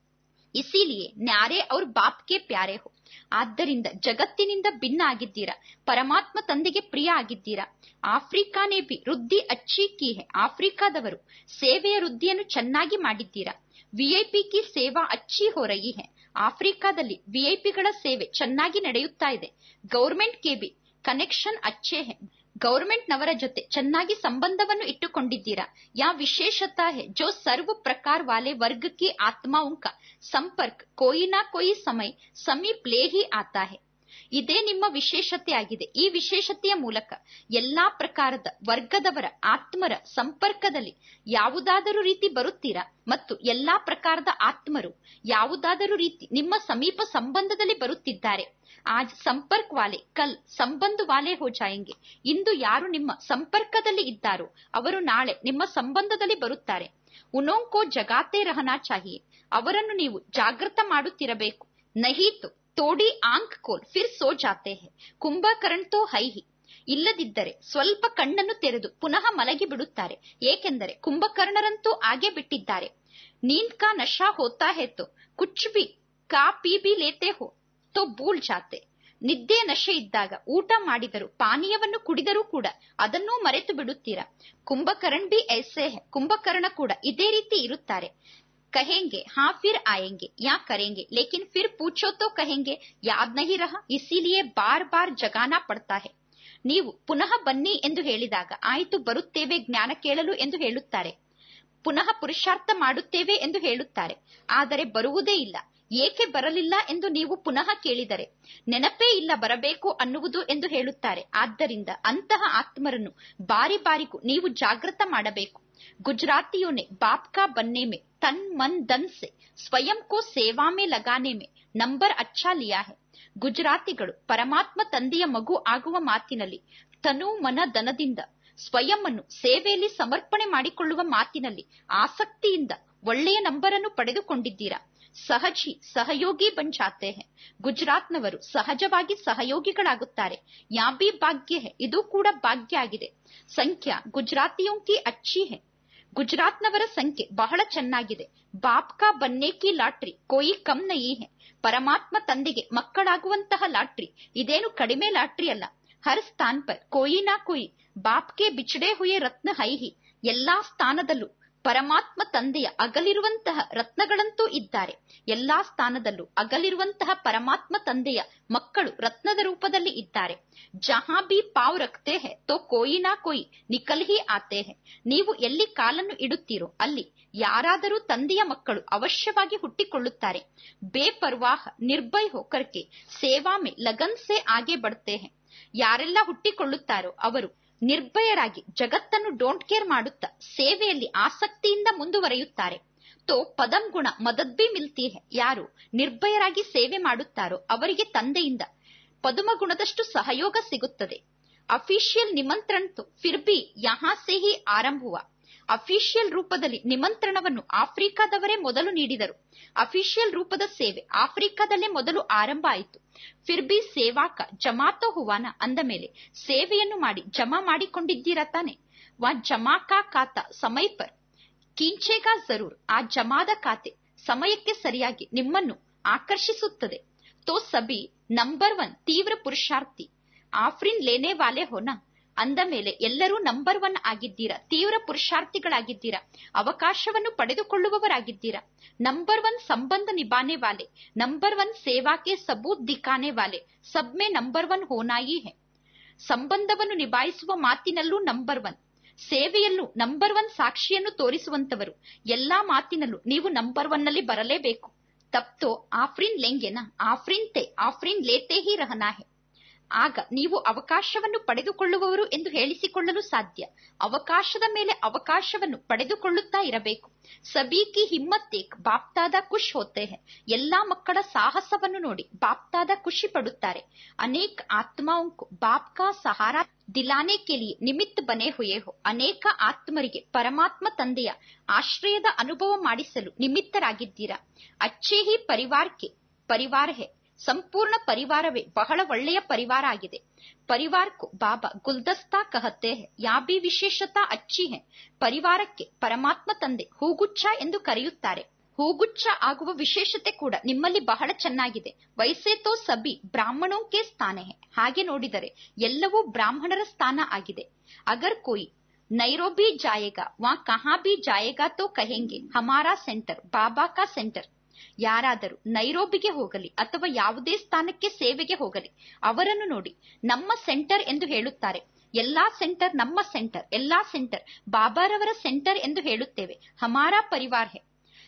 Speaker 1: ಇಸಿಲಿಯೇ ನ್ಯಾರೆ ಅವ್ರ ಬಾಪ್ಗೆ ಪ್ಯಾರೆ ಹೋ ಆದ್ದರಿಂದ ಜಗತ್ತಿನಿಂದ ಭಿನ್ನ ಆಗಿದ್ದೀರಾ ಪರಮಾತ್ಮ ತಂದೆಗೆ ಪ್ರಿಯ ಆಗಿದ್ದೀರಾ ಆಫ್ರಿಕಾನೇ ಬಿ ವೃದ್ಧಿ ಅಚ್ಚಿ ಕಿ ಹೇ ಆಫ್ರಿಕಾದವರು ಸೇವೆಯ ವೃದ್ಧಿಯನ್ನು ಚೆನ್ನಾಗಿ ಮಾಡಿದ್ದೀರಾ ವಿಐಪಿ ಕಿ ಸೇವಾ ಅಚ್ಚಿ ಹೋ ರಹಿ ಹೇ ಆಫ್ರಿಕಾದಲ್ಲಿ ವಿಐಪಿಗಳ ಸೇವೆ ಚೆನ್ನಾಗಿ ನಡೆಯುತ್ತಾ ಇದೆ ಗೌರ್ಮೆಂಟ್ ಕೆ ಬಿ ಕನೆಕ್ಷನ್ ಅಚ್ಚೇ ಹೇ ಗೌರ್ಮೆಂಟ್ ನವರ ಜೊತೆ ಚೆನ್ನಾಗಿ ಸಂಬಂಧವನ್ನು ಇಟ್ಟುಕೊಂಡಿದ್ದೀರಾ ಯಾ ವಿಶೇಷತಾ ಹೇ ಜೋ ಸರ್ವ ಪ್ರಕಾರ ವಾಲೆ ವರ್ಗ ಕಿ ಆತ್ಮಾओं का ಸಂಪರ್ಕ ಕೋಯಿ ನಾ ಕೋಯಿ ಸಮಯ ಸಮೀಪ್ ಲೇ ಹಿ ಆತಾ ಹೇ ಇದೇ ನಿಮ್ಮ ವಿಶೇಷತೆ ಆಗಿದೆ ಈ ವಿಶೇಷತೆಯ ಮೂಲಕ ಎಲ್ಲಾ ಪ್ರಕಾರದ ವರ್ಗದವರ ಆತ್ಮರ ಸಂಪರ್ಕದಲ್ಲಿ ಯಾವುದಾದರೂ ರೀತಿ ಬರುತ್ತೀರಾ ಮತ್ತು ಎಲ್ಲಾ ಪ್ರಕಾರದ ಆತ್ಮರು ಯಾವುದಾದರೂ ರೀತಿ ನಿಮ್ಮ ಸಮೀಪ ಸಂಬಂಧದಲ್ಲಿ ಬರುತ್ತಿದ್ದಾರೆ ಆಜ್ ಸಂಪರ್ಕ್ ವಾಲೆ ಕಲ್ ಸಂಬಂಧ ವಾಲೆ ಹೋ ಜಾಯೆಂಗೆ ಇಂದು ಯಾರು ನಿಮ್ಮ ಸಂಪರ್ಕದಲ್ಲಿ ಇದ್ದಾರೋ ಅವರು ನಾಳೆ ನಿಮ್ಮ ಸಂಬಂಧದಲ್ಲಿ ಬರುತ್ತಾರೆ ಉನೋಂಕೋ ಜಗಾತೆ ರಹನಾ ಚಾಹಿಯೆ ಅವರನ್ನು ನೀವು ಜಾಗೃತ ಮಾಡುತ್ತಿರಬೇಕು ನಹೀತು ತೋಡಿ ಆಂಕ್ ಕೋಲ್ ಫಿರ್ ಸೋ ಜಾತೆ ಹೇ ಕುಂಭಕರಣ್ ತೋ ಹೈಹಿ ಇಲ್ಲದಿದ್ದರೆ ಸ್ವಲ್ಪ ಕಣ್ಣನ್ನು ತೆರೆದು ಪುನಃ ಮಲಗಿ ಬಿಡುತ್ತಾರೆ ಏಕೆಂದರೆ ಕುಂಭಕರ್ಣರಂತೂ ಆಗೇ ಬಿಟ್ಟಿದ್ದಾರೆ ನೀಂದ್ ಕಾ ನಶಾ ಹೋತಾ ಹೇ ತೋ ಕುಚ್ ಬಿ ಕಾ ಪಿ ಬಿ ಲೇತೆ ಹೋ ತೋ ಭೂಲ್ ಜಾತೆ ನಿದ್ದೆ ನಶೆ ಇದ್ದಾಗ ಊಟ ಮಾಡಿದರು ಪಾನೀಯವನ್ನು ಕುಡಿದರೂ ಕೂಡ ಅದನ್ನೂ ಮರೆತು ಬಿಡುತ್ತೀರಾ ಕುಂಭಕರಣ್ ಬಿ ಐಸೆ ಹೇ ಕುಂಭಕರ್ಣ ಕೂಡ ಇದೇ ರೀತಿ ಇರುತ್ತಾರೆ कहेंगे हाँ फिर आएंगे या करेंगे लेकिन फिर पूछो तो कहेंगे याद नहीं रहा इसीलिए बार बार जगाना पड़ता है ನೀವು ಪುನಃ ಬನ್ನಿ ಎಂದು ಹೇಳಿದಾಗ ಆಯಿತು ಬರುತ್ತೇವೆ ಜ್ಞಾನ ಕೇಳಲು ಎಂದು ಹೇಳುತ್ತಾರೆ ಪುನಃ ಪುರುಷಾರ್ಥ ಮಾಡುತ್ತೇವೆ ಎಂದು ಹೇಳುತ್ತಾರೆ ಆದರೆ ಬರುವುದೇ ಇಲ್ಲ ಏಕೆ ಬರಲಿಲ್ಲ ಎಂದು ನೀವು ಪುನಃ ಕೇಳಿದರೆ ನೆನಪೇ ಇಲ್ಲ ಬರಬೇಕು ಅನ್ನುವುದು ಎಂದು ಹೇಳುತ್ತಾರೆ ಆದ್ದರಿಂದ ಅಂತಹ ಆತ್ಮರನ್ನು ಬಾರಿ ಬಾರಿಗೂ ನೀವು ಜಾಗೃತ ಮಾಡಬೇಕು गुजरातियों ने बाप का बनने में तन मन धन से स्वयं को सेवा में लगाने में ನಂಬರ್ ಅಚ್ಚಾ ಲಿಯಾ ಹೆ ಗುಜರಾತಿಗಳು ಪರಮಾತ್ಮ ತಂದೆಯ ಮಗು ಆಗುವ ಮಾತಿನಲ್ಲಿ ತನು ಮನ ದನದಿಂದ ಸ್ವಯಂ ಅನ್ನು ಸೇವೆಯಲ್ಲಿ ಸಮರ್ಪಣೆ ಮಾಡಿಕೊಳ್ಳುವ ಮಾತಿನಲ್ಲಿ ಆಸಕ್ತಿಯಿಂದ ಒಳ್ಳೆಯ ನಂಬರನ್ನು ಪಡೆದುಕೊಂಡಿದ್ದೀರಾ ಸಹಜಿ ಸಹಯೋಗಿ ಬನ್ ಜಾತೆ ಹೇ ಗುಜರಾತ್ನವರು ಸಹಜವಾಗಿ ಸಹಯೋಗಿಗಳಾಗುತ್ತಾರೆ ಯಾ ಬಿ ಭಾಗ್ಯ ಹೇ ಇದು ಕೂಡ ಭಾಗ್ಯ ಆಗಿದೆ ಸಂಖ್ಯಾ ಗುಜರಾತಿಯೋ ಕಿ ಅಚ್ಚಿ ಹೇ ಗುಜರಾತ್ನವರ ಸಂಖ್ಯೆ ಬಹಳ ಚೆನ್ನಾಗಿದೆ ಬಾಪ್ ಕಾ ಬನ್ನೆ ಕಿ ಲಾಟ್ರಿ ಕೋಯಿ ಕಮ್ ನಯಿ ಹೇ ಪರಮಾತ್ಮ ತಂದೆಗೆ ಮಕ್ಕಳಾಗುವಂತಹ ಲಾಟ್ರಿ ಇದೇನು ಕಡಿಮೆ ಲಾಟ್ರಿ ಅಲ್ಲ ಹರ್ ಸ್ಥಾನ್ ಪರ್ ಕೋಯಿ ನಾ ಕೋಯಿ ಬಾಪ್ ಕೆ ಬಿಚಡೆ ಹುಯೆ ರತ್ನ ಹೈಹಿ ಎಲ್ಲಾ ಸ್ಥಾನದಲ್ಲೂ ಪರಮಾತ್ಮ ತಂದೆಯ ಅಗಲಿರುವಂತಹ ರತ್ನಗಳಂತೂ ಇದ್ದಾರೆ ಎಲ್ಲಾ ಸ್ಥಾನದಲ್ಲೂ ಅಗಲಿರುವಂತಹ ಪರಮಾತ್ಮ ತಂದೆಯ ಮಕ್ಕಳು ರತ್ನದ ರೂಪದಲ್ಲಿ ಇದ್ದಾರೆ ಜಹಾ ಬಿ ಪಾವ್ ರಕ್ತೆ ಹೇ ತೋ ಕೋಯಿ ನಾ ಕೋಯಿ ನಿಕಲ್ ಹಿ ಆತೆ ಹೇ ನೀವು ಎಲ್ಲಿ ಕಾಲನ್ನು ಇಡುತ್ತೀರೋ ಅಲ್ಲಿ ಯಾರಾದರೂ ತಂದೆಯ ಮಕ್ಕಳು ಅವಶ್ಯವಾಗಿ ಹುಟ್ಟಿಕೊಳ್ಳುತ್ತಾರೆ ಬೇಪರ್ವಾಹ ನಿರ್ಭಯ್ ಹೋಕರ್ಕೆ ಸೇವಾ ಮೇ ಲಗನ್ ಸೆ ಆಗೆ ಬಡ್ತೆ ಹೇ ಯಾರೆಲ್ಲ ಹುಟ್ಟಿಕೊಳ್ಳುತ್ತಾರೋ ಅವರು ನಿರ್ಭಯರಾಗಿ ಜಗತ್ತನ್ನು ಡೋಂಟ್ ಕೇರ್ ಮಾಡುತ್ತಾ ಸೇವೆಯಲ್ಲಿ ಆಸಕ್ತಿಯಿಂದ ಮುಂದುವರಿಯುತ್ತಾರೆ ತೋ ಪದಂ ಗುಣ ಮದದ್ಬಿ ಮಿಲ್ತಿ ಹೇ ಯಾರು ನಿರ್ಭಯರಾಗಿ ಸೇವೆ ಮಾಡುತ್ತಾರೋ ಅವರಿಗೆ ತಂದೆಯಿಂದ ಪದುಮ ಗುಣದಷ್ಟು ಸಹಯೋಗ ಸಿಗುತ್ತದೆ ಅಫಿಷಿಯಲ್ ನಿಮಂತ್ರಣ ತೋ ಫಿರ್ ಬಿ ಯಹಾ ಸೆ ಹಿ ಆರಂಭ ಹುವಾ ಅಫಿಷಿಯಲ್ ರೂಪದಲ್ಲಿ ನಿಮಂತ್ರಣವನ್ನು ಆಫ್ರಿಕಾದವರೇ ಮೊದಲು ನೀಡಿದರು ಅಫಿಷಿಯಲ್ ರೂಪದ ಸೇವೆ ಆಫ್ರಿಕಾದಲ್ಲೇ ಮೊದಲು ಆರಂಭ ಆಯಿತು ಫಿರ್ ಬಿ ಸೇವಾಕ ಜಮಾತೋ ಹುವಾನ ಅಂದ ಮೇಲೆ ಸೇವೆಯನ್ನು ಮಾಡಿ ಜಮಾ ಮಾಡಿಕೊಂಡಿದ್ದೀರಾ ತಾನೆ ವಾ ಜಮಾ ಕಾ ಖಾತಾ ಸಮಯ ಪರ್ ಕೀಂಚೇಗಾ ಜರೂರ್ ಆ ಜಮಾದ ಖಾತೆ ಸಮಯಕ್ಕೆ ಸರಿಯಾಗಿ ನಿಮ್ಮನ್ನು ಆಕರ್ಷಿಸುತ್ತದೆ ತೋ ಸಬಿ ನಂಬರ್ ಒನ್ ತೀವ್ರ ಪುರುಷಾರ್ಥಿ ಆಫ್ರಿನ್ ಲೇನೆ ವಾಲೆ ಹೋನಾ ಅಂದ ಮೇಲೆ ಎಲ್ಲರೂ ನಂಬರ್ ಒನ್ ಆಗಿದ್ದೀರಾ ತೀವ್ರ ಪುರುಷಾರ್ಥಿಗಳಾಗಿದ್ದೀರಾ ಅವಕಾಶವನ್ನು ಪಡೆದುಕೊಳ್ಳುವವರಾಗಿದ್ದೀರಾ ನಂಬರ್ ಒನ್ ಸಂಬಂಧ ನಿಭಾನೆ ವಾಲೆ ನಂಬರ್ ಒನ್ ಸೇವಾಕೆ ಸಬೂತ್ ದಿಖಾನೆ ವಾಲೆ ಸಬ್ ಮೇ ನಂಬರ್ ಒನ್ ಹೋನಾಯಿ ಹೇ ಸಂಬಂಧವನ್ನು ನಿಭಾಯಿಸುವ ಮಾತಿನಲ್ಲೂ ನಂಬರ್ ಒನ್ ಸೇವೆಯಲ್ಲೂ ನಂಬರ್ ಒನ್ ಸಾಕ್ಷಿಯನ್ನು ತೋರಿಸುವಂತವರು ಎಲ್ಲಾ ಮಾತಿನಲ್ಲೂ ನೀವು ನಂಬರ್ ಒನ್ ನಲ್ಲಿ ಬರಲೇಬೇಕು ತಪ್ತೋ ಆಫ್ರಿನ್ ಲೆಂಗೆನಾ ಆಫ್ರಿನ್ ತೇ ಆಫ್ರಿನ್ ಲೇತೆ ಹಿ ರಹನಾ ಹೇ ಆಗ ನೀವು ಅವಕಾಶವನ್ನು ಪಡೆದುಕೊಳ್ಳುವವರು ಎಂದು ಹೇಳಿಸಿಕೊಳ್ಳಲು ಸಾಧ್ಯ ಅವಕಾಶದ ಮೇಲೆ ಅವಕಾಶವನ್ನು ಪಡೆದುಕೊಳ್ಳುತ್ತಾ ಇರಬೇಕು ಸಬೀಕಿ ಹಿಮ್ಮತ್ತೇಕ್ ಬಾಪ್ತಾದ ಖುಷ್ ಹೋತೆ ಹೇ ಎಲ್ಲಾ ಮಕ್ಕಳ ಸಾಹಸವನ್ನು ನೋಡಿ ಬಾಪ್ತಾದ ಖುಷಿ ಪಡುತ್ತಾರೆ ಅನೇಕ ಆತ್ಮಾಂಕು ಬಾಪ್ ಕಾ ಸಹಾರ ದಿಲಾನೆ ಕೆ ಲಿಯೆ ನಿಮಿತ್ತ ಬನೆ ಹುಯೇ ಹೋ ಅನೇಕ ಆತ್ಮರಿಗೆ ಪರಮಾತ್ಮ ತಂದೆಯ ಆಶ್ರಯದ ಅನುಭವ ಮಾಡಿಸಲು ನಿಮಿತ್ತರಾಗಿದ್ದೀರಾ ಅಚ್ಚೇ ಹಿ ಪರಿವಾರಕ್ಕೆ ಪರಿವಾರ ಹೇ ಸಂಪೂರ್ಣ ಪರಿವಾರವೇ ಬಹಳ ಒಳ್ಳೆಯ ಪರಿವಾರ ಆಗಿದೆ ಪರಿವಾರಕ್ಕೂ ಬಾಬಾ ಗುಲ್ದಸ್ತಾ ಕಹತೆ ಹೇ ಯಾ ಬಿ ವಿಶೇಷತಾ ಅಚ್ಚಿ ಹೇ ಪರಿವಾರಕ್ಕೆ ಪರಮಾತ್ಮ ತಂದೆ ಹೂಗುಚ್ಛ ಎಂದು ಕರೆಯುತ್ತಾರೆ ಹೂಗುಚ್ಛ ಆಗುವ ವಿಶೇಷತೆ ಕೂಡ ನಿಮ್ಮಲ್ಲಿ ಬಹಳ ಚೆನ್ನಾಗಿದೆ ವೈಸೆ ತೋ ಸಬಿ ಬ್ರಾಹ್ಮಣೋ ಕೆ ಸ್ಥಾನ ಹೇ ಹಾಗೆ ನೋಡಿದರೆ ಎಲ್ಲವೂ ಬ್ರಾಹ್ಮಣರ ಸ್ಥಾನ ಆಗಿದೆ ಅಗರ್ ಕೋಯಿ ನೈರೋಬಿ ಜಾಯೇಗಾ ವಾ ಕಹಾ ಬಿ ಜಾಯೇಗಾ ತೋ ಕಹೆಂಗೆ ಹಮಾರಾ ಸೆಂಟರ್ ಬಾಬಾ ಕಾ ಸೆಂಟರ್ ಯಾರಾದರೂ ನೈರೋಬಿಗೆ ಹೋಗಲಿ ಅಥವಾ ಯಾವುದೇ ಸ್ಥಾನಕ್ಕೆ ಸೇವೆಗೆ ಹೋಗಲಿ ಅವರನ್ನು ನೋಡಿ ನಮ್ಮ ಸೆಂಟರ್ ಎಂದು ಹೇಳುತ್ತಾರೆ ಎಲ್ಲಾ ಸೆಂಟರ್ ನಮ್ಮ ಸೆಂಟರ್ ಎಲ್ಲಾ ಸೆಂಟರ್ ಬಾಬಾರವರ ಸೆಂಟರ್ ಎಂದು ಹೇಳುತ್ತೇವೆ ಹಮಾರಾ ಪರಿವಾರ ಹೇ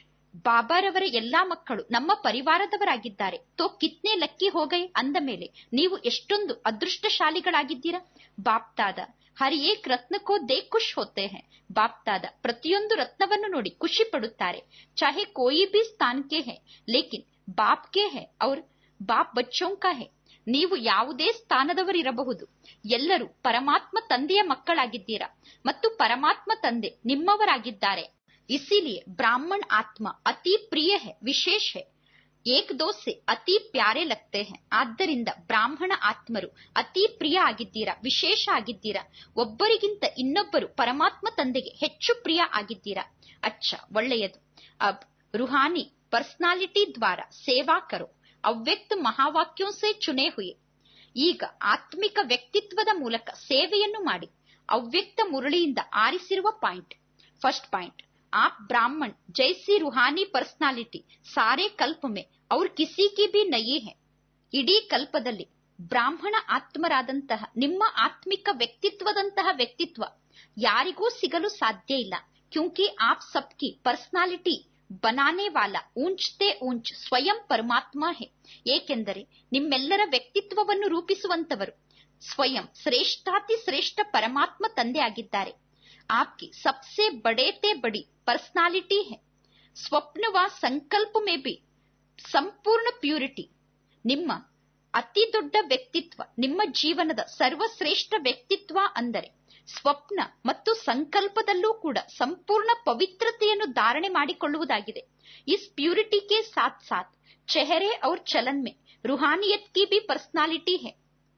Speaker 1: ಬಾಬಾರವರ ಎಲ್ಲಾ ಮಕ್ಕಳು ನಮ್ಮ ಪರಿವಾರದವರಾಗಿದ್ದಾರೆ ತೋ ಕಿತ್ನೆ ಲಕ್ಕಿ ಹೋಗೈ ಅಂದ ಮೇಲೆ ನೀವು ಎಷ್ಟೊಂದು ಅದೃಷ್ಟಶಾಲಿಗಳಾಗಿದ್ದೀರಾ ಬಾಪ್ತಾದ ಹರ್ ಏಕ್ ರತ್ನ ಕೋ ದೇಖ್ ಖುಷ್ ಹೋತೆ ಹೇ ಬಾಪ್ತಾದ ಪ್ರತಿಯೊಂದು ರತ್ನವನ್ನು ನೋಡಿ ಖುಷಿ ಪಡುತ್ತಾರೆ ಚಾಹೆ ಕೋಯಿ ಬಿ ಸ್ಥಾನ್ ಕೆ ಹೇ ಲೇಕಿನ್ ಬಾಪ್ ಕೆ ಹೇ ಅವ್ರ ಬಾಪ್ ಬಚ್ಚೋಂ ಕಾ ಹೇ ನೀವು ಯಾವುದೇ ಸ್ಥಾನದವರಿರಬಹುದು ಎಲ್ಲರೂ ಪರಮಾತ್ಮ ತಂದೆಯ ಮಕ್ಕಳಾಗಿದ್ದೀರಾ ಮತ್ತು ಪರಮಾತ್ಮ ತಂದೆ ನಿಮ್ಮವರಾಗಿದ್ದಾರೆ ಇಸಿಲಿಯೇ ಬ್ರಾಹ್ಮಣ್ ಆತ್ಮ ಅತಿ ಪ್ರಿಯ ಹೇ ವಿಶೇಷ ಹೇ ಏಕ್ ದೋ ಸೆ ಅತಿ ಪ್ಯಾರೆ ಲಗ್ತೆ ಹೇ ಆದ್ದರಿಂದ ಬ್ರಾಹ್ಮಣ ಆತ್ಮರು ಅತಿ ಪ್ರಿಯ ಆಗಿದ್ದೀರಾ ವಿಶೇಷ ಆಗಿದ್ದೀರಾ ಒಬ್ಬರಿಗಿಂತ ಇನ್ನೊಬ್ಬರು ಪರಮಾತ್ಮ ತಂದೆಗೆ ಹೆಚ್ಚು ಪ್ರಿಯ ಆಗಿದ್ದೀರಾ ಅಚ್ಚ ಒಳ್ಳೆಯದು ಅಬ್ ರುಹಾನಿ ಪರ್ಸನಾಲಿಟಿ ದ್ವಾರ ಸೇವಾ ಕರೋ ಅವ್ಯಕ್ತ ಮಹಾವಾಕ್ಯೋ ಸೆ ಚುನೆ ಹುಯೆ ಈಗ ಆತ್ಮಿಕ ವ್ಯಕ್ತಿತ್ವದ ಮೂಲಕ ಸೇವೆಯನ್ನು ಮಾಡಿ ಅವ್ಯಕ್ತ ಮುರಳಿಯಿಂದ ಆರಿಸಿರುವ ಪಾಯಿಂಟ್ ಫಸ್ಟ್ ಪಾಯಿಂಟ್ आप ब्राह्मण जैसी रूहानी पर्सनालिटी सारे कल्प में और किसी की भी नहीं है ಇಡೀ ಕಲ್ಪದಲ್ಲಿ ಬ್ರಾಹ್ಮಣ ಆತ್ಮರಾದಂತಹ ನಿಮ್ಮ ಆತ್ಮಿಕ ವ್ಯಕ್ತಿತ್ವದಂತಹ ವ್ಯಕ್ತಿತ್ವ ಯಾರಿಗೂ ಸಿಗಲು ಸಾಧ್ಯ ಇಲ್ಲ ಕ್ಯೂಂಕಿ ಆಪ್ ಸಬ್ಕಿ ಪರ್ಸನಾಲಿಟಿ ಬನಾನೆ ವಾಲ ಊಂಚ್ತೆ ಊಂಚ್ ಸ್ವಯಂ ಪರಮಾತ್ಮ ಹೇ ಏಕೆಂದರೆ ನಿಮ್ಮೆಲ್ಲರ ವ್ಯಕ್ತಿತ್ವವನ್ನು ರೂಪಿಸುವಂತವರು ಸ್ವಯಂ ಶ್ರೇಷ್ಠಾತಿ ಶ್ರೇಷ್ಠ ಪರಮಾತ್ಮ ತಂದೆ ಆಗಿದ್ದಾರೆ आपकी सबसे बड़े ते बड़ी पर्सनालिटी है ಸ್ವಪ್ನ ವ ಸಂಕಲ್ಪ ಮೇ ಬಿ ಸಂಪೂರ್ಣ ಪ್ಯೂರಿಟಿ ನಿಮ್ಮ ಅತಿ ದೊಡ್ಡ ವ್ಯಕ್ತಿತ್ವ ನಿಮ್ಮ ಜೀವನದ ಸರ್ವಶ್ರೇಷ್ಠ ವ್ಯಕ್ತಿತ್ವ ಅಂದರೆ ಸ್ವಪ್ನ ಮತ್ತು ಸಂಕಲ್ಪದಲ್ಲೂ ಕೂಡ ಸಂಪೂರ್ಣ ಪವಿತ್ರತೆಯನ್ನು ಧಾರಣೆ ಮಾಡಿಕೊಳ್ಳುವುದಾಗಿದೆ इस प्यूरिटी के साथ साथ चेहरे और चलन में रूहानियत की भी पर्सनालिटी है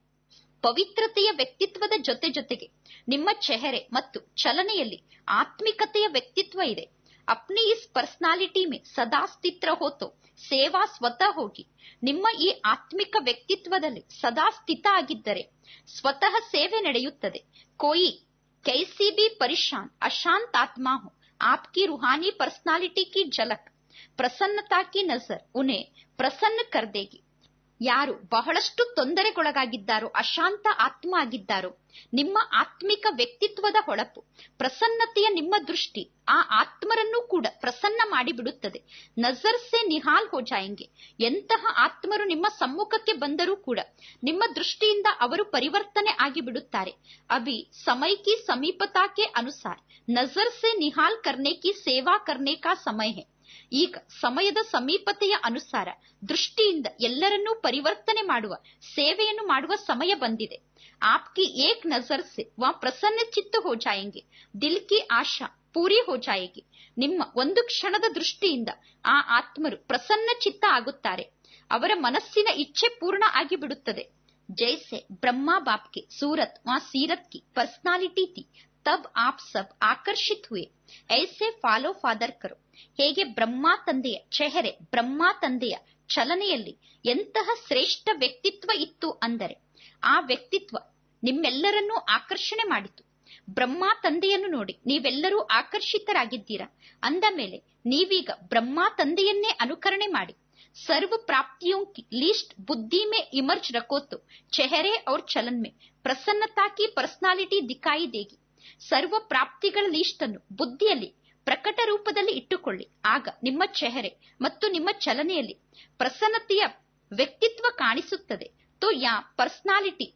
Speaker 1: ಪವಿತ್ರತೆಯ ವ್ಯಕ್ತಿತ್ವದ ಜೊತೆ ಜೊತೆಗೆ ನಿಮ್ಮ ಚೆಹರೆ ಮತ್ತು ಚಲನೆಯಲ್ಲಿ ಆತ್ಮಿಕತೆಯ ವ್ಯಕ್ತಿತ್ವ ಇದೆ ಅಪ್ನಿ ಇಸ್ ಪರ್ಸನಾಲಿಟಿ ಮೇ ಸದಾ ಸ್ಥಿತ್ರ ಹೋತೋ ಸೇವಾ ಸ್ವತಃ ಹೋಗಿ ನಿಮ್ಮ ಈ ಆತ್ಮಿಕ ವ್ಯಕ್ತಿತ್ವದಲ್ಲಿ ಸದಾ ಸ್ಥಿತ ಆಗಿದ್ದರೆ ಸ್ವತಃ ಸೇವೆ ನಡೆಯುತ್ತದೆ ಕೋಯಿ ಕೈಸಿ ಬಿ ಪರಿಶಾನ್ ಅಶಾಂತ್ ಆತ್ಮ ಹೋ आपकी रूहानी पर्सनालिटी की झलक ಪ್ರಸನ್ನತಾ ಕಿ ನಜರ್ ಉನೆ ಪ್ರಸನ್ನ ಕರ್ದೇಗಿ ಯಾರು ಬಹಳಷ್ಟು ತೊಂದರೆಗೊಳಗಾಗಿದ್ದಾರೋ ಅಶಾಂತ ಆತ್ಮ ಆಗಿದ್ದಾರೋ ನಿಮ್ಮ ಆತ್ಮಿಕ ವ್ಯಕ್ತಿತ್ವದ ಹೊಳಪು ಪ್ರಸನ್ನತೆಯ ನಿಮ್ಮ ದೃಷ್ಟಿ ಆ ಆತ್ಮರನ್ನು ಕೂಡ ಪ್ರಸನ್ನ ಮಾಡಿಬಿಡುತ್ತದೆ ನಜರ್ ಸೆ ನಿಹಾಲ್ ಹೋ ಜಾಯಂಗೆ ಎಂತಹ ಆತ್ಮರು ನಿಮ್ಮ ಸಮ್ಮುಖಕ್ಕೆ ಬಂದರೂ ಕೂಡ ನಿಮ್ಮ ದೃಷ್ಟಿಯಿಂದ ಅವರು ಪರಿವರ್ತನೆ ಆಗಿಬಿಡುತ್ತಾರೆ ಅಭಿ ಸಮಯ ಕಿ ಸಮೀಪತಾ ಕೆ ಅನುಸಾರ ನಜರ್ ಸೆ ನಿಹಾಲ್ ಕರ್ನೆ ಕಿ ಸೇವಾ ಕರ್ನೆ ಕಾ ಸಮಯ ಹೇ ಈಗ ಸಮಯದ ಸಮೀಪತೆಯ ಅನುಸಾರ ದೃಷ್ಟಿಯಿಂದ ಎಲ್ಲರನ್ನೂ ಪರಿವರ್ತನೆ ಮಾಡುವ ಸೇವೆಯನ್ನು ಮಾಡುವ ಸಮಯ ಬಂದಿದೆ ಆಪ್ಕಿ ಏಕ್ ನಜರ್ ಸೆ ವಾ ಪ್ರಸನ್ನ ಚಿತ್ತ ಹೋ ಜಾಯಂಗೆ ದಿಲ್ ಕಿ ಆಶಾ ಪೂರಿ ಹೋ ಜಾಯೇಗಿ ನಿಮ್ಮ ಒಂದು ಕ್ಷಣದ ದೃಷ್ಟಿಯಿಂದ ಆ ಆತ್ಮರು ಪ್ರಸನ್ನ ಚಿತ್ತ ಆಗುತ್ತಾರೆ ಅವರ ಮನಸ್ಸಿನ ಇಚ್ಛೆ ಪೂರ್ಣ ಆಗಿ ಬಿಡುತ್ತದೆ ಜೈಸೆ ಬ್ರಹ್ಮ ಬಾಪ್ಗೆ ಸೂರತ್ ವಾ ಸೀರತ್ ಕಿ ಪರ್ಸನಾಲಿಟಿ ಥಿ ತಬ್ ಆಪ್ ಸಬ್ ಆಕರ್ಷಿತ್ ಹುಯೆ ಐಸೆ ಫಾಲೋ ಫಾದರ್ ಕರೋ ಹೇಗೆ ಬ್ರಹ್ಮ ತಂದೆಯ ಚೆಹರೆ ಬ್ರಹ್ಮ ತಂದೆಯ ಚಲನೆಯಲ್ಲಿ ಎಂತಹ ಶ್ರೇಷ್ಠ ವ್ಯಕ್ತಿತ್ವ ಇತ್ತು ಅಂದರೆ ಆ ವ್ಯಕ್ತಿತ್ವ ನಿಮ್ಮೆಲ್ಲರನ್ನೂ ಆಕರ್ಷಣೆ ಮಾಡಿತು ಬ್ರಹ್ಮ ತಂದೆಯನ್ನು ನೋಡಿ ನೀವೆಲ್ಲರೂ ಆಕರ್ಷಿತರಾಗಿದ್ದೀರಾ ಅಂದ ಮೇಲೆ ನೀವೀಗ ಬ್ರಹ್ಮ ತಂದೆಯನ್ನೇ ಅನುಕರಣೆ ಮಾಡಿ सर्व प्राप्तियों की लिस्ट बुद्धि में इमर्ज रखो तो चेहरे और चलन में प्रसन्नता की पर्सनालिटी दिखाई देगी ಸರ್ವ ಪ್ರಾಪ್ತಿಗಳ ಲೀಸ್ಟ್ ಅನ್ನು ಬುದ್ಧಿಯಲ್ಲಿ ಪ್ರಕಟ ರೂಪದಲ್ಲಿ ಇಟ್ಟುಕೊಳ್ಳಿ ಆಗ ನಿಮ್ಮ ಚೆಹರೆ ಮತ್ತು ನಿಮ್ಮ ಚಲನೆಯಲ್ಲಿ ಪ್ರಸನ್ನತೆಯ ವ್ಯಕ್ತಿತ್ವ ಕಾಣಿಸುತ್ತದೆ ತೋ ಯಾ ಪರ್ಸನಾಲಿಟಿ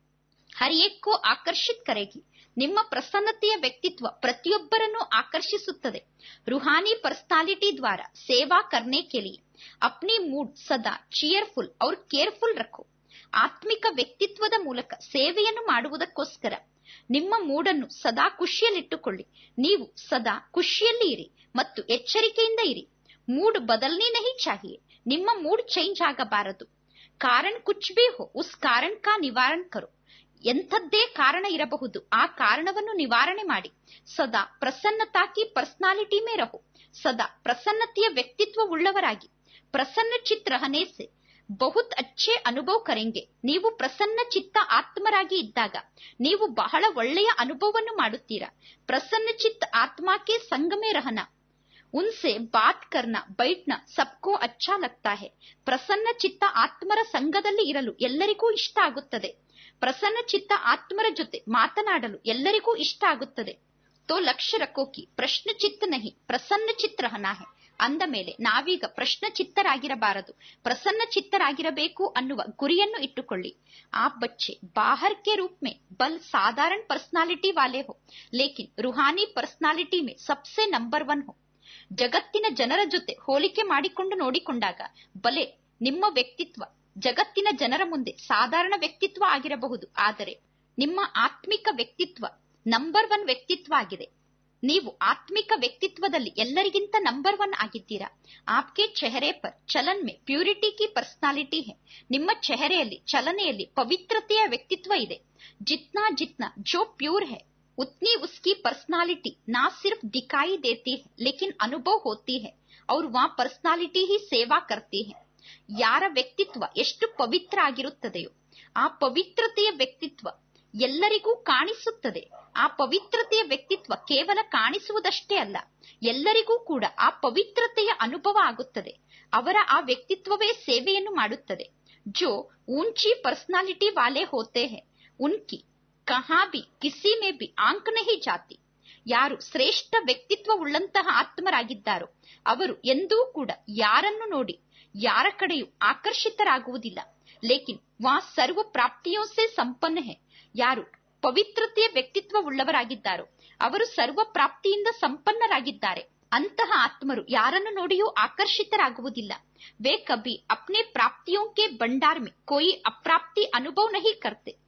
Speaker 1: ಹರ್ ಏಕ್ಕೋ ಆಕರ್ಷಿತ್ ಕರೆಗಿ ನಿಮ್ಮ ಪ್ರಸನ್ನತೆಯ ವ್ಯಕ್ತಿತ್ವ ಪ್ರತಿಯೊಬ್ಬರನ್ನು ಆಕರ್ಷಿಸುತ್ತದೆ ರುಹಾನಿ ಪರ್ಸನಾಲಿಟಿ ದ್ವಾರ ಸೇವಾ ಕರ್ನೆ ಕೆ ಲಿಯೆ ಅಪ್ನಿ ಮೂಡ್ ಸದಾ ಚಿಯರ್ಫುಲ್ ಔರ್ ಕೇರ್ಫುಲ್ ರಖೋ ಆತ್ಮಿಕ ವ್ಯಕ್ತಿತ್ವದ ಮೂಲಕ ಸೇವೆಯನ್ನು ಮಾಡುವುದಕ್ಕೋಸ್ಕರ ನಿಮ್ಮ ಮೂಡನ್ನು ಸದಾ ಖುಷಿಯಲ್ಲಿಟ್ಟುಕೊಳ್ಳಿ ನೀವು ಸದಾ ಖುಷಿಯಲ್ಲಿ ಇರಿ ಮತ್ತು ಎಚ್ಚರಿಕೆಯಿಂದ ಇರಿ ಮೂಡ್ ಬದಲ್ನೇ ನಹಿ ಚಾಹಿಯೆ ನಿಮ್ಮ ಮೂಡ್ ಚೇಂಜ್ ಆಗಬಾರದು ಕಾರಣ ಕುಚ್ ಬಿ ಹೋ ಉಸ್ ಕಾರಣ ಕಾ ನಿವಾರಣ ಕರೋ ಎಂಥದ್ದೇ ಕಾರಣ ಇರಬಹುದು ಆ ಕಾರಣವನ್ನು ನಿವಾರಣೆ ಮಾಡಿ ಸದಾ ಪ್ರಸನ್ನತಾ ಕಿ ಪರ್ಸನಾಲಿಟಿ ಮೇ ರಹೋ ಸದಾ ಪ್ರಸನ್ನತೆಯ ವ್ಯಕ್ತಿತ್ವ ಉಳ್ಳವರಾಗಿ ಪ್ರಸನ್ನ ಚಿತ್ ರಹನೆ ಸೆ ಬಹುತ್ ಅಚ್ಚೆ ಅನುಭವ ಕರೆಂಗೆ ನೀವು ಪ್ರಸನ್ನ ಚಿತ್ತ ಆತ್ಮರಾಗಿ ಇದ್ದಾಗ ನೀವು ಬಹಳ ಒಳ್ಳೆಯ ಅನುಭವವನ್ನು ಮಾಡುತ್ತೀರಾ ಪ್ರಸನ್ನ ಚಿತ್ತ ಆತ್ಮಾಕೆ ಸಂಗಮೇ ರಹನ ಉನ್ಸೆ ಬಾತ್ ಕರ್ನ ಬೈಟ್ನ ಸಬ್ಕೋ ಅಚ್ಚಾ ಲಗ್ತಾ ಹೇ ಪ್ರಸನ್ನ ಚಿತ್ತ ಆತ್ಮರ ಸಂಘದಲ್ಲಿ ಇರಲು ಎಲ್ಲರಿಗೂ ಇಷ್ಟ ಆಗುತ್ತದೆ ಪ್ರಸನ್ನ ಚಿತ್ತ ಆತ್ಮರ ಜೊತೆ ಮಾತನಾಡಲು ಎಲ್ಲರಿಗೂ ಇಷ್ಟ ಆಗುತ್ತದೆ ತೋ ಲಕ್ಷ್ಯ ರಕೋಕಿ ಪ್ರಶ್ನ ಚಿತ್ತ ನಹಿ ಪ್ರಸನ್ನ ಚಿತ್ತ ರಹನಾ ಹೇ ಅಂದ ಮೇಲೆ ನಾವೀಗ ಪ್ರಶ್ನ ಚಿತ್ತರಾಗಿರಬಾರದು ಪ್ರಸನ್ನ ಚಿತ್ತರಾಗಿರಬೇಕು ಅನ್ನುವ ಗುರಿಯನ್ನು ಇಟ್ಟುಕೊಳ್ಳಿ ಆ ಬಚ್ಚೆ ಬಾಹರ್ ಕೆ ರೂಪ್ ಮೇ ಬಲ್ ಸಾಧಾರಣ ಪರ್ಸನಾಲಿಟಿ ವಾಲೆ ಹೋ ಲೇಕಿನ್ ರುಹಾನಿ ಪರ್ಸನಾಲಿಟಿ ಮೇ ಸಬ್ಸೆ ನಂಬರ್ ಒನ್ ಹೋ ಜಗತ್ತಿನ ಜನರ ಜೊತೆ ಹೋಲಿಕೆ ಮಾಡಿಕೊಂಡು ನೋಡಿಕೊಂಡಾಗ ಬಲೆ ನಿಮ್ಮ ವ್ಯಕ್ತಿತ್ವ ಜಗತ್ತಿನ ಜನರ ಮುಂದೆ ಸಾಧಾರಣ ವ್ಯಕ್ತಿತ್ವ ಆಗಿರಬಹುದು ಆದರೆ ನಿಮ್ಮ ಆತ್ಮಿಕ ವ್ಯಕ್ತಿತ್ವ ನಂಬರ್ ಒನ್ ವ್ಯಕ್ತಿತ್ವ ಆಗಿದೆ ನೀವು ಆತ್ಮಿಕ ವ್ಯಕ್ತಿತ್ವದಲ್ಲಿ ಎಲ್ಲರಿಗಿಂತ ನಂಬರ್ ಒನ್ ಆಗಿದ್ದೀರಾ ಆಪ್ಕೆ ಚೆಹರೆ ಪರ್ ಚಲನ್ ಮೇ ಪ್ಯೂರಿಟಿ ಕಿ ಪರ್ಸನಾಲಿಟಿ ಹೇ ನಿಮ್ಮ ಚೆಹರೆಯಲ್ಲಿ ಚಲನೆಯಲ್ಲಿ ಪವಿತ್ರತೆಯ ವ್ಯಕ್ತಿತ್ವ ಇದೆ ಜಿತ್ನಾ ಜಿತ್ನಾ ಜೋ ಪ್ಯೂರ್ ಹೇ उतनी उसकी पर्सनालिटी ना सिर्फ दिखाई देती है लेकिन अनुभव होती है और वहाँ पर्सनालिटी ही ಸೇವಾ करती है ಯಾರ ವ್ಯಕ್ತಿತ್ವ ಎಷ್ಟು ಪವಿತ್ರ ಆಗಿರುತ್ತದೆಯೋ ಆ ಪವಿತ್ರತೆಯ ವ್ಯಕ್ತಿತ್ವ ಎಲ್ಲರಿಗೂ ಕಾಣಿಸುತ್ತದೆ ಆ ಪವಿತ್ರತೆಯ ವ್ಯಕ್ತಿತ್ವ ಕೇವಲ ಕಾಣಿಸುವುದಷ್ಟೇ ಅಲ್ಲ ಎಲ್ಲರಿಗೂ ಕೂಡ ಆ ಪವಿತ್ರತೆಯ ಅನುಭವ ಆಗುತ್ತದೆ ಅವರ ಆ ವ್ಯಕ್ತಿತ್ವವೇ ಸೇವೆಯನ್ನು ಮಾಡುತ್ತದೆ ಜೋ ಊಂಚಿ ಪರ್ಸನಾಲಿಟಿ ವಾಲೆ ಹೋತೆ ಹೇ ಉನ್ಕಿ ಕಹಾ ಬಿ ಕಿಸಿ ಮೇ ಬಿ ಆಂಕ್ ನಹಿ ಜಾತಿ ಯಾರು ಶ್ರೇಷ್ಠ ವ್ಯಕ್ತಿತ್ವ ಉಳ್ಳಂತಹ ಆತ್ಮರಾಗಿದ್ದಾರೋ ಅವರು ಎಂದೂ ಕೂಡ ಯಾರನ್ನು ನೋಡಿ ಯಾರ ಕಡೆಯೂ ಆಕರ್ಷಿತರಾಗುವುದಿಲ್ಲ ಲೇಕಿನ್ ವಾ ಸರ್ವ ಪ್ರಾಪ್ತಿಯೋ ಸೆ ಸಂಪನ್ನ ಹೇ ಯಾರು ಪವಿತ್ರತೆಯ ವ್ಯಕ್ತಿತ್ವ ಉಳ್ಳವರಾಗಿದ್ದಾರೋ ಅವರು ಸರ್ವ ಪ್ರಾಪ್ತಿಯಿಂದ ಸಂಪನ್ನರಾಗಿದ್ದಾರೆ ಅಂತಹ ಆತ್ಮರು ಯಾರನ್ನು ನೋಡಿಯೂ ಆಕರ್ಷಿತರಾಗುವುದಿಲ್ಲ वे कभी अपने प्राप्तियों के भंडार में कोई अप्राप्ति अनुभव नहीं करते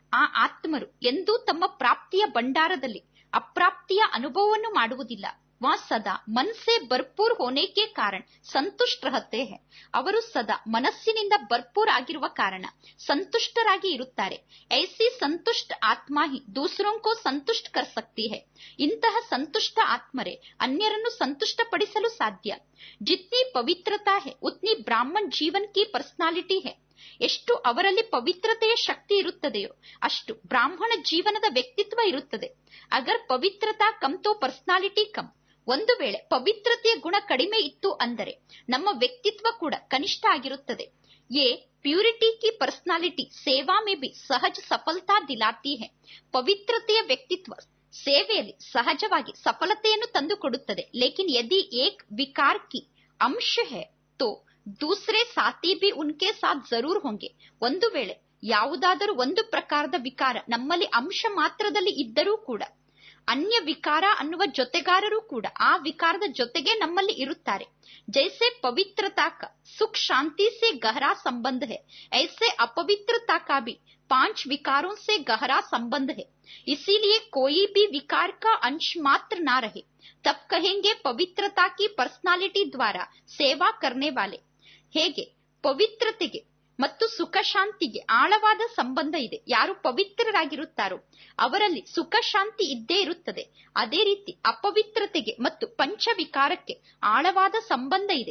Speaker 1: ಆ ಆತ್ಮರು ಎಂದೂ ತಮ್ಮ ಪ್ರಾಪ್ತಿಯ ಭಂಡಾರದಲ್ಲಿ ಅಪ್ರಾಪ್ತಿಯ ಅನುಭವವನ್ನು ಮಾಡುವುದಿಲ್ಲ ವಾ ಸದಾ ಮನ್ಸೆ ಭರ್ಪೂರ್ ಹೋನೇಕೆ ಕಾರಣ ಸಂತುಷ್ಟ ರಹತೆ ಹೇ ಅವರು ಸದಾ ಮನಸ್ಸಿನಿಂದ ಭರ್ಪೂರ್ ಆಗಿರುವ ಕಾರಣ ಸಂತುಷ್ಟರಾಗಿ ಇರುತ್ತಾರೆ ಐಸಿ ಸಂತುಷ್ಟ ಆತ್ಮ ಹಿ ದೂಸರೋಂಕೋ ಸಂತುಷ್ಟ ಕರ್ ಸಕ್ತಿ ಹೇ ಇಂತಹ ಸಂತುಷ್ಟ ಆತ್ಮರೇ ಅನ್ಯರನ್ನು ಸಂತುಷ್ಟಪಡಿಸಲು ಸಾಧ್ಯ ಜಿತ್ನಿ ಪವಿತ್ರತಾ ಹೇ ಉತ್ನಿ ಬ್ರಾಹ್ಮಣ್ ಜೀವನ್ ಕಿ ಪರ್ಸನಾಲಿಟಿ ಹೇ ಎಷ್ಟು ಅವರಲ್ಲಿ ಪವಿತ್ರತೆಯ ಶಕ್ತಿ ಇರುತ್ತದೆಯೋ ಅಷ್ಟು ಬ್ರಾಹ್ಮಣ ಜೀವನದ ವ್ಯಕ್ತಿತ್ವ ಇರುತ್ತದೆ ಅಗರ್ ಪವಿತ್ರತಾ ಕಮ್ ತೋ ಪರ್ಸನಾಲಿಟಿ ಕಮ್ ಒಂದು ವೇಳೆ ಪವಿತ್ರತೆಯ ಗುಣ ಕಡಿಮೆ ಇತ್ತು ಅಂದರೆ ನಮ್ಮ ವ್ಯಕ್ತಿತ್ವ ಕೂಡ ಕನಿಷ್ಠ ಆಗಿರುತ್ತದೆ ಯೇ ಪ್ಯೂರಿಟಿ ಕಿ ಪರ್ಸನಾಲಿಟಿ ಸೇವಾ ಮೇ ಬಿ ಸಹಜ ಸಫಲತಾ ದಿಲಾತಿ ಹೇ ಪವಿತ್ರತೆಯ ವ್ಯಕ್ತಿತ್ವ ಸೇವೆಯಲ್ಲಿ ಸಹಜವಾಗಿ ಸಫಲತೆಯನ್ನು ತಂದುಕೊಡುತ್ತದೆ ಲೇಕಿನ್ ಯದಿ ಏಕ್ ವಿಕಾರ ಕಿ ಅಂಶ ಹೇ ತೋ ದೂಸರೆ ಸಾಥಿ ಬಿ ಉನ್ಕೆ ಸಾಥ್ ಜರೂರ್ ಹೊಂಗೆ ಒಂದು ವೇಳೆ ಯಾವುದಾದರೂ ಒಂದು ಪ್ರಕಾರದ ವಿಕಾರ ನಮ್ಮಲ್ಲಿ ಅಂಶ ಮಾತ್ರದಲ್ಲಿ ಇದ್ದರೂ ಕೂಡ ಅನ್ಯ ವಿಕಾರ ಅನ್ನುವ ಜೊತೆಗಾರರು ಕೂಡ ಆ ವಿಕಾರದ ಜೊತೆಗೆ ನಮ್ಮಲ್ಲಿ ಇರುತ್ತಾರೆ ಜೈಸೆ ಪವಿತ್ರತಾ ಕಾ ಸುಖ ಶಾಂತಿ ಸೆ ಗಹರಾ ಸಂಬಂಧ ಹೇ ಐಸೆ ಅಪವಿತ್ರತಾ ಕಾ भी पांच विकारों से गहरा संबंध है इसीलिए कोई भी विकार का अंश मात्र ना रहे तब कहेंगे पवित्रता की पर्सनालिटी द्वारा सेवा करने वाले ಹೇಗೆ ಪವಿತ್ರತೆಗೆ ಮತ್ತು ಸುಖ ಶಾಂತಿಗೆ ಆಳವಾದ ಸಂಬಂಧ ಇದೆ ಯಾರು ಪವಿತ್ರರಾಗಿರುತ್ತಾರೋ ಅವರಲ್ಲಿ ಸುಖ ಶಾಂತಿ ಇದ್ದೇ ಇರುತ್ತದೆ ಅದೇ ರೀತಿ ಅಪವಿತ್ರತೆಗೆ ಮತ್ತು ಪಂಚವಿಕಾರಕ್ಕೆ ಆಳವಾದ ಸಂಬಂಧ ಇದೆ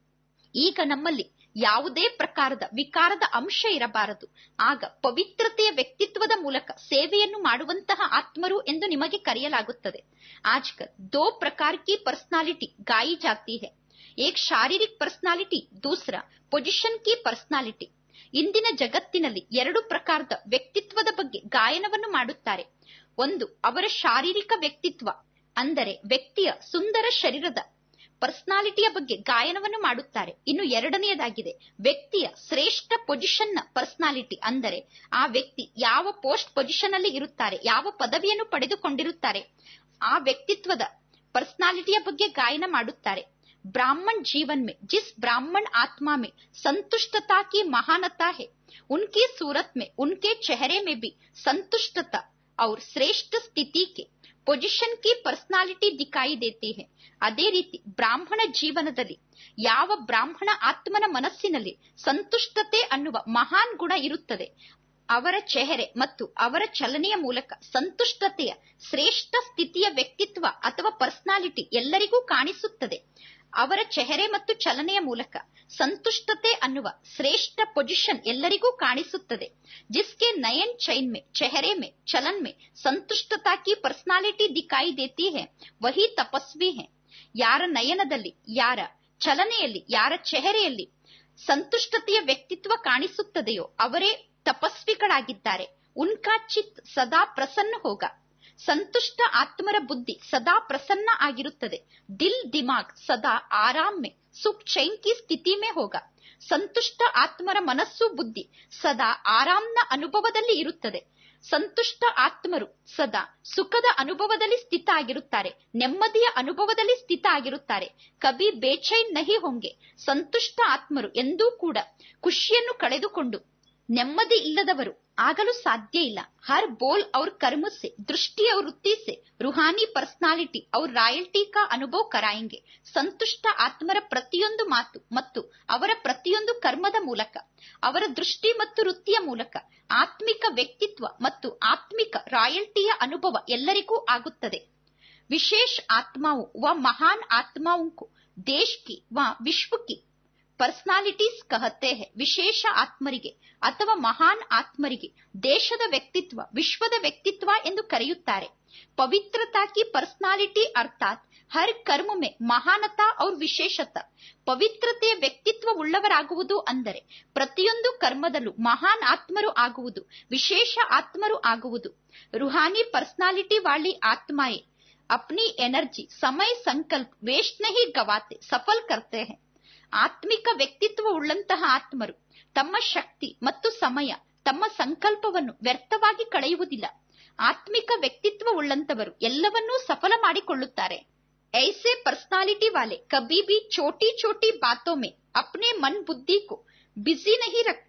Speaker 1: ಈಗ ನಮ್ಮಲ್ಲಿ ಯಾವುದೇ ಪ್ರಕಾರದ ವಿಕಾರದ ಅಂಶ ಇರಬಾರದು ಆಗ ಪವಿತ್ರತೆಯ ವ್ಯಕ್ತಿತ್ವದ ಮೂಲಕ ಸೇವೆಯನ್ನು ಮಾಡುವಂತಹ ಆತ್ಮರು ಎಂದು ನಿಮಗೆ ಕರೆಯಲಾಗುತ್ತದೆ ಆಜ್ಕಲ್ ದೋ ಪ್ರಕಾರ ಕಿ ಪರ್ಸನಾಲಿಟಿ ಗಾಯಿ ಜಾತಿ ಹೇ ಏಕ್ ಶಾರೀರಿಕ್ ಪರ್ಸನಾಲಿಟಿ ದೂಸರ ಪೊಸಿಷನ್ ಕಿ ಪರ್ಸನಾಲಿಟಿ ಇಂದಿನ ಜಗತ್ತಿನಲ್ಲಿ ಎರಡು ಪ್ರಕಾರದ ವ್ಯಕ್ತಿತ್ವದ ಬಗ್ಗೆ ಗಾಯನವನ್ನು ಮಾಡುತ್ತಾರೆ ಒಂದು ಅವರ ಶಾರೀರಿಕ ವ್ಯಕ್ತಿತ್ವ ಅಂದರೆ ವ್ಯಕ್ತಿಯ ಸುಂದರ ಶರೀರದ ಪರ್ಸನಾಲಿಟಿಯ ಬಗ್ಗೆ ಗಾಯನವನ್ನು ಮಾಡುತ್ತಾರೆ ಇನ್ನು ಎರಡನೆಯದಾಗಿದೆ ವ್ಯಕ್ತಿಯ ಶ್ರೇಷ್ಠ ಪೊಸಿಷನ್ ನ ಪರ್ಸನಾಲಿಟಿ ಅಂದರೆ ಆ ವ್ಯಕ್ತಿ ಯಾವ ಪೋಸ್ಟ್ ಪೊಸಿಷನ್ ಅಲ್ಲಿ ಇರುತ್ತಾರೆ ಯಾವ ಪದವಿಯನ್ನು ಪಡೆದುಕೊಂಡಿರುತ್ತಾರೆ ಆ ವ್ಯಕ್ತಿತ್ವದ ಪರ್ಸನಾಲಿಟಿಯ ಬಗ್ಗೆ ಗಾಯನ ಮಾಡುತ್ತಾರೆ ब्राह्मण जीवन में जिस ब्राह्मण आत्मा में संतुष्टता की महानता है उनकी सूरत में उनके चेहरे में भी संतुष्टता और श्रेष्ठ स्थिति के ಪೊಸಿಷನ್ ಕಿ ಪರ್ಸನಾಲಿಟಿ ದಿಕಾಯಿ ದೇತಿ ಹೇ ಅದೇ ರೀತಿ ಬ್ರಾಹ್ಮಣ ಜೀವನದಲ್ಲಿ ಯಾವ ಬ್ರಾಹ್ಮಣ ಆತ್ಮನ ಮನಸ್ಸಿನಲ್ಲಿ ಸಂತುಷ್ಟತೆ ಅನ್ನುವ ಮಹಾನ್ ಗುಣ ಇರುತ್ತದೆ ಅವರ ಚೆಹರೆ ಮತ್ತು ಅವರ ಚಲನೆಯ ಮೂಲಕ ಸಂತುಷ್ಟತೆಯ ಶ್ರೇಷ್ಠ ಸ್ಥಿತಿಯ ವ್ಯಕ್ತಿತ್ವ ಅಥವಾ ಪರ್ಸನಾಲಿಟಿ ಎಲ್ಲರಿಗೂ ಕಾಣಿಸುತ್ತದೆ ಅವರ ಚೆಹರೆ ಮತ್ತು ಚಲನೆಯ ಮೂಲಕ ಸಂತುಷ್ಟತೆ ಅನ್ನುವ ಶ್ರೇಷ್ಠ ಪೊಸಿಷನ್ ಎಲ್ಲರಿಗೂ ಕಾಣಿಸುತ್ತದೆ ಜಿಸ್ಕೆ ನಯನ್ ಚೈನ್ ಮೇ ಚೆಹರೆ ಮೇ ಚಲನ್ ಮೇ ಸಂತುಷ್ಟತಾ ಕಿ ಪರ್ಸನಾಲಿಟಿ ದಿಕಾಯಿ ದೇತಿ ಹೇ ವಹಿ ತಪಸ್ವಿ ಹೇ ಯಾರ ನಯನದಲ್ಲಿ ಯಾರ ಚಲನೆಯಲ್ಲಿ ಯಾರ ಚೆಹರೆಯಲ್ಲಿ ಸಂತುಷ್ಟತೆಯ ವ್ಯಕ್ತಿತ್ವ ಕಾಣಿಸುತ್ತದೆಯೋ ಅವರೇ ತಪಸ್ವಿಗಳಾಗಿದ್ದಾರೆ ಉನ್ಕಾ ಚಿತ್ ಸದಾ ಪ್ರಸನ್ನ ಹೋಗ ಸಂತುಷ್ಟ ಆತ್ಮರ ಬುದ್ಧಿ ಸದಾ ಪ್ರಸನ್ನ ಆಗಿರುತ್ತದೆ ದಿಲ್ ದಿಮಾಗ್ ಸದಾ ಆರಾಮ್ ಮೇ ಸುಖ್ ಚೈನ್ ಕಿ ಸ್ಥಿತಿ ಮೇ ಹೋಗ ಸಂತುಷ್ಟ ಆತ್ಮರ ಮನಸ್ಸು ಬುದ್ಧಿ ಸದಾ ಆರಾಮ್ನ ಅನುಭವದಲ್ಲಿ ಇರುತ್ತದೆ ಸಂತುಷ್ಟ ಆತ್ಮರು ಸದಾ ಸುಖದ ಅನುಭವದಲ್ಲಿ ಸ್ಥಿತ ಆಗಿರುತ್ತಾರೆ ನೆಮ್ಮದಿಯ ಅನುಭವದಲ್ಲಿ ಸ್ಥಿತ ಆಗಿರುತ್ತಾರೆ ಕಬಿ ಬೇಚೈನ್ ನಹಿ ಹೊಂಗೆ ಸಂತುಷ್ಟ ಆತ್ಮರು ಎಂದೂ ಕೂಡ ಖುಷಿಯನ್ನು ಕಳೆದುಕೊಂಡು ನೆಮ್ಮದಿ ಇಲ್ಲದವರು ಆಗಲು ಸಾಧ್ಯ ಇಲ್ಲ ಹರ್ ಬೋಲ್ ಅವ್ರ ಕರ್ಮ ಸೆ ದೃಷ್ಟಿ और ವೃತ್ತಿ से रूहानी पर्सनालिटी और ರಾಯಲ್ಟಿ ಕಾ ಅನುಭವ ಕರಾಯಂಗೆ ಸಂತುಷ್ಟ ಆತ್ಮರ ಪ್ರತಿಯೊಂದು ಮಾತು ಮತ್ತು ಅವರ ಪ್ರತಿಯೊಂದು ಕರ್ಮದ ಮೂಲಕ ಅವರ ದೃಷ್ಟಿ ಮತ್ತು ವೃತ್ತಿಯ ಮೂಲಕ ಆತ್ಮಿಕ ವ್ಯಕ್ತಿತ್ವ ಮತ್ತು ಆತ್ಮಿಕ ರಾಯಲ್ಟಿಯ ಅನುಭವ ಎಲ್ಲರಿಗೂ ಆಗುತ್ತದೆ ವಿಶೇಷ ಆತ್ಮಾವು ವ ಮಹಾನ್ ಆತ್ಮಾओं को ದೇಶ ಕಿ ವ ವಿಶ್ವ ಕಿ ಪರ್ಸನಾಲಿಟೀಸ್ ಕಹತೆ ಹೇ ವಿಶೇಷ ಆತ್ಮರಿಗೆ ಅಥವಾ ಮಹಾನ್ ಆತ್ಮರಿಗೆ ದೇಶದ ವ್ಯಕ್ತಿತ್ವ ವಿಶ್ವದ ವ್ಯಕ್ತಿತ್ವ ಎಂದು ಕರೆಯುತ್ತಾರೆ ಪವಿತ್ರತಾ ಕಿ ಪರ್ಸನಾಲಿಟಿ ಅರ್ಥಾತ್ ಹರ್ ಕರ್ಮ ಮೇ ಮಹಾನತಾ ಔರ್ ವಿಶೇಷತಾ ಪವಿತ್ರತೆಯ ವ್ಯಕ್ತಿತ್ವ ಉಳ್ಳವರಾಗುವುದು ಅಂದರೆ ಪ್ರತಿಯೊಂದು ಕರ್ಮದಲ್ಲೂ ಮಹಾನ್ ಆತ್ಮರು ಆಗುವುದು ವಿಶೇಷ ಆತ್ಮರು ಆಗುವುದು ರುಹಾನಿ ಪರ್ಸನಾಲಿಟಿ ವಾಳಿ ಆತ್ಮಾಯೇ अपनी एनर्जी समय संकल्प वेस्ट नहीं गवाते सफल करते हैं ಆತ್ಮಿಕ ವ್ಯಕ್ತಿತ್ವ ಉಳ್ಳಂತಹ ಆತ್ಮರು ತಮ್ಮ ಶಕ್ತಿ ಮತ್ತು ಸಮಯ ತಮ್ಮ ಸಂಕಲ್ಪವನ್ನು ವ್ಯರ್ಥವಾಗಿ ಕಳೆಯುವುದಿಲ್ಲ ಆತ್ಮಿಕ ವ್ಯಕ್ತಿತ್ವ ಉಳ್ಳಂತವರು ಎಲ್ಲವನ್ನೂ ಸಫಲ ಮಾಡಿಕೊಳ್ಳುತ್ತಾರೆ ऐसे पर्सनालिटी वाले कभी भी छोटी छोटी बातों में अपने मन बुद्धि को बिजी नहीं रखते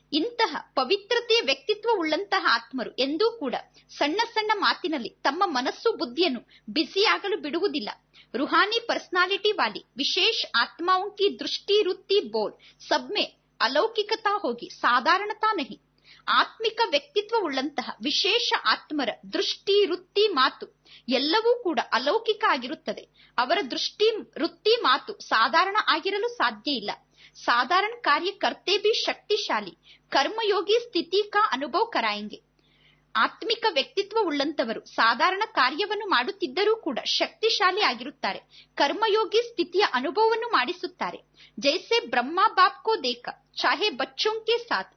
Speaker 1: ಇಂತಹ ಪವಿತ್ರತೆಯ ವ್ಯಕ್ತಿತ್ವ ಉಳ್ಳಂತಹ ಆತ್ಮರು ಎಂದೂ ಕೂಡ ಸಣ್ಣ ಸಣ್ಣ ಮಾತಿನಲ್ಲಿ ತಮ್ಮ ಮನಸ್ಸು ಬುದ್ಧಿಯನ್ನು ಬ್ಯುಸಿಯಾಗಲು ಬಿಡುವುದಿಲ್ಲ रूहानी पर्सनालिटी वाली विशेष आत्माओं की दृष्टि रुत्ति बोल सब में अलौकिकता होगी ಸಾಧಾರಣತಾ नहीं ಆತ್ಮಿಕ ವ್ಯಕ್ತಿತ್ವ ಉಳ್ಳಂತಹ ವಿಶೇಷ ಆತ್ಮರ ದೃಷ್ಟಿ ವೃತ್ತಿ ಮಾತು ಎಲ್ಲವೂ ಕೂಡ ಅಲೌಕಿಕ ಆಗಿರುತ್ತದೆ ಅವರ ದೃಷ್ಟಿ ವೃತ್ತಿ ಮಾತು ಸಾಧಾರಣ ಆಗಿರಲು ಸಾಧ್ಯ ಇಲ್ಲ ಸಾಧಾರಣ ಕಾರ್ಯ ಕರ್ತೆ ಬಿ ಶಕ್ತಿಶಾಲಿ ಕರ್ಮಯೋಗಿ ಸ್ಥಿತಿ ಕಾ ಅನುಭವ ಕರಾಯಂಗೆ ಆತ್ಮಿಕ ವ್ಯಕ್ತಿತ್ವ ಉಳ್ಳಂತವರು ಸಾಧಾರಣ ಕಾರ್ಯವನ್ನು ಮಾಡುತ್ತಿದ್ದರೂ ಕೂಡ ಶಕ್ತಿಶಾಲಿ ಆಗಿರುತ್ತಾರೆ ಕರ್ಮಯೋಗಿ ಸ್ಥಿತಿಯ ಅನುಭವವನ್ನು ಮಾಡಿಸುತ್ತಾರೆ ಜೈಸೆ ಬ್ರಹ್ಮ ಬಾಪ್ ಕೋ ದೇಖ ಚಾಹೆ ಬಚ್ಚೋಂ ಕೆ ಸಾಥ್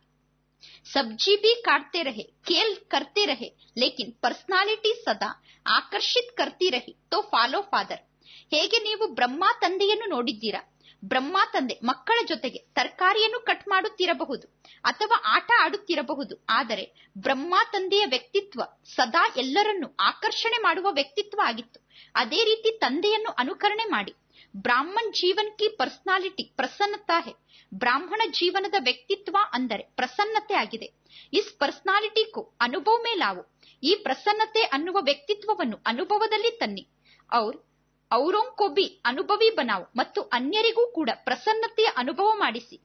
Speaker 1: सब्जी भी काटते रहे खेल करते रहे लेकिन पर्सनालिटी सदा ಆಕರ್ಷಿತ್ ಕರ್ತಿ ರಹಿ ತೋ ಫಾಲೋ ಫಾದರ್ ಹೇಗೆ ನೀವು ಬ್ರಹ್ಮ ತಂದೆಯನ್ನು ನೋಡಿದ್ದೀರಾ ಬ್ರಹ್ಮ ತಂದೆ ಮಕ್ಕಳ ಜೊತೆಗೆ ತರಕಾರಿಯನ್ನು ಕಟ್ ಮಾಡುತ್ತಿರಬಹುದು ಅಥವಾ ಆಟ ಆಡುತ್ತಿರಬಹುದು ಆದರೆ ಬ್ರಹ್ಮ ತಂದೆಯ ವ್ಯಕ್ತಿತ್ವ ಸದಾ ಎಲ್ಲರನ್ನು ಆಕರ್ಷಣೆ ಮಾಡುವ ವ್ಯಕ್ತಿತ್ವ ಆಗಿತ್ತು ಅದೇ ರೀತಿ ತಂದೆಯನ್ನು ಅನುಕರಣೆ ಮಾಡಿ ಬ್ರಾಹ್ಮಣ್ ಜೀವನ್ ಕಿ ಪರ್ಸನಾಲಿಟಿ ಪ್ರಸನ್ನತಾ ಹೇ ಬ್ರಾಹ್ಮಣ ಜೀವನದ ವ್ಯಕ್ತಿತ್ವ ಅಂದರೆ ಪ್ರಸನ್ನತೆ ಆಗಿದೆ ಇಸ್ ಪರ್ಸನಾಲಿಟಿ ಕೋ ಅನುಭವ ಮೇಲಾವು ಈ ಪ್ರಸನ್ನತೆ ಅನ್ನುವ ವ್ಯಕ್ತಿತ್ವವನ್ನು ಅನುಭವದಲ್ಲಿ ತನ್ನಿ ಅವ್ರ ಔರೋಂ ಕೊಬಿ ಅನುಭವಿ ಬನಾವು ಮತ್ತು ಅನ್ಯರಿಗೂ ಕೂಡ ಪ್ರಸನ್ನತೆಯ ಅನುಭವ ಮಾಡಿಸಿ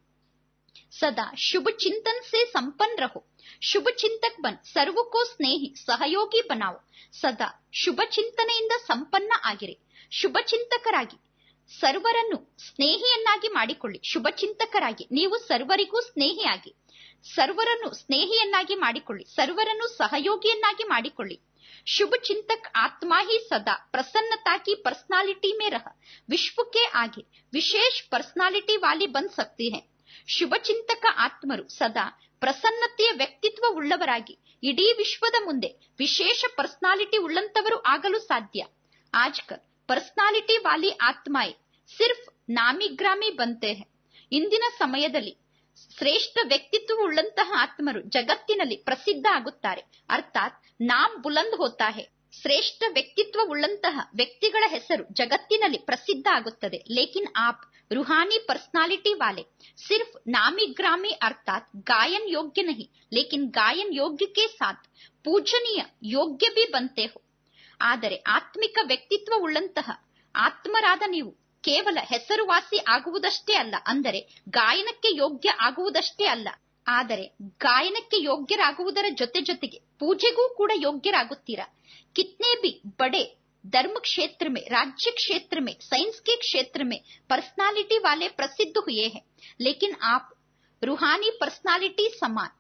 Speaker 1: ಸದಾ ಶುಭ ಚಿಂತನ್ ಸೇ ಸಂಪನ್ ರಹೋ ಶುಭ ಚಿಂತಕ್ ಬನ್ ಸರ್ವಕೋ ಸ್ನೇಹಿ ಸಹಯೋಗಿ ಬನಾವು ಸದಾ ಶುಭ ಚಿಂತನೆಯಿಂದ ಸಂಪನ್ನ ಆಗಿರಿ ಶುಭ ಚಿಂತಕರಾಗಿ ಸರ್ವರನ್ನು ಸ್ನೇಹಿಯನ್ನಾಗಿ ಮಾಡಿಕೊಳ್ಳಿ ಶುಭ ಚಿಂತಕರಾಗಿ ನೀವು ಸರ್ವರಿಗೂ ಸ್ನೇಹಿಯಾಗಿ ಸರ್ವರನ್ನು ಸ್ನೇಹಿಯನ್ನಾಗಿ ಮಾಡಿಕೊಳ್ಳಿ ಸರ್ವರನ್ನು ಸಹಯೋಗಿಯನ್ನಾಗಿ ಮಾಡಿಕೊಳ್ಳಿ शुभ चिंतक आत्मा ही सदा प्रसन्नता की पर्सनालिटी में रह विश्व के आगे विशेष पर्सनालिटी वाली बन सकती है ಶುಭ ಚಿಂತಕ ಆತ್ಮರು ಸದಾ ಪ್ರಸನ್ನತೆಯ ವ್ಯಕ್ತಿತ್ವ ಉಳ್ಳವರಾಗಿ ಇಡೀ ವಿಶ್ವದ ಮುಂದೆ ವಿಶೇಷ ಪರ್ಸನಾಲಿಟಿ ಉಳ್ಳಂತವರು ಆಗಲು ಸಾಧ್ಯ ಆಜ್ಕಲ್ ಪರ್ಸನಾಲಿಟಿ ವಾಲಿ ಆತ್ಮಾಯ್ ಸಿರ್ಫ್ ನಾಮಿಗ್ರಾಮಿ ಬಂತೆ ಹೈ ಇಂದಿನ ಸಮಯದಲ್ಲಿ ಶ್ರೇಷ್ಠ ವ್ಯಕ್ತಿತ್ವ ಉಳ್ಳಂತಹ ಆತ್ಮರು ಜಗತ್ತಿನಲ್ಲಿ ಪ್ರಸಿದ್ಧ ಆಗುತ್ತಾರೆ ಅರ್ಥಾತ್ ನಾಮ್ ಬುಲಂದ್ ಹೋತಾ ಹೇ ಶ್ರೇಷ್ಠ ವ್ಯಕ್ತಿತ್ವ ಉಳ್ಳಂತಹ ವ್ಯಕ್ತಿಗಳ ಹೆಸರು ಜಗತ್ತಿನಲ್ಲಿ ಪ್ರಸಿದ್ಧ ಆಗುತ್ತದೆ ಲೇಕಿನ್ ಆಪ್ रूहानी पर्सनालिटी वाले सिर्फ नामी ग्रामी अर्थात गायन योग्य नहीं लेकिन गायन योग्य के साथ पूजनीय ಯೋಗ್ಯ ಬಿ ಬಂತೆ ಹೋ ಆದರೆ ಆತ್ಮಿಕ ವ್ಯಕ್ತಿತ್ವ ಉಳ್ಳಂತಹ ಆತ್ಮರಾದ ನೀವು ಕೇವಲ ಹೆಸರುವಾಸಿ ಆಗುವುದಷ್ಟೇ ಅಲ್ಲ ಅಂದರೆ ಗಾಯನಕ್ಕೆ ಯೋಗ್ಯ ಆಗುವುದಷ್ಟೇ ಅಲ್ಲ ಆದರೆ ಗಾಯನಕ್ಕೆ ಯೋಗ್ಯರಾಗುವುದರ ಜೊತೆ ಜೊತೆಗೆ ಪೂಜೆಗೂ ಕೂಡ ಯೋಗ್ಯರಾಗುತ್ತೀರಾ ಕಿತ್ನೆ ಬಿ ಬಡೆ धर्म क्षेत्र में राज्य क्षेत्र में साइंस के क्षेत्र में पर्सनालिटी वाले प्रसिद्ध हुए हैं लेकिन आप रूहानी पर्सनालिटी समान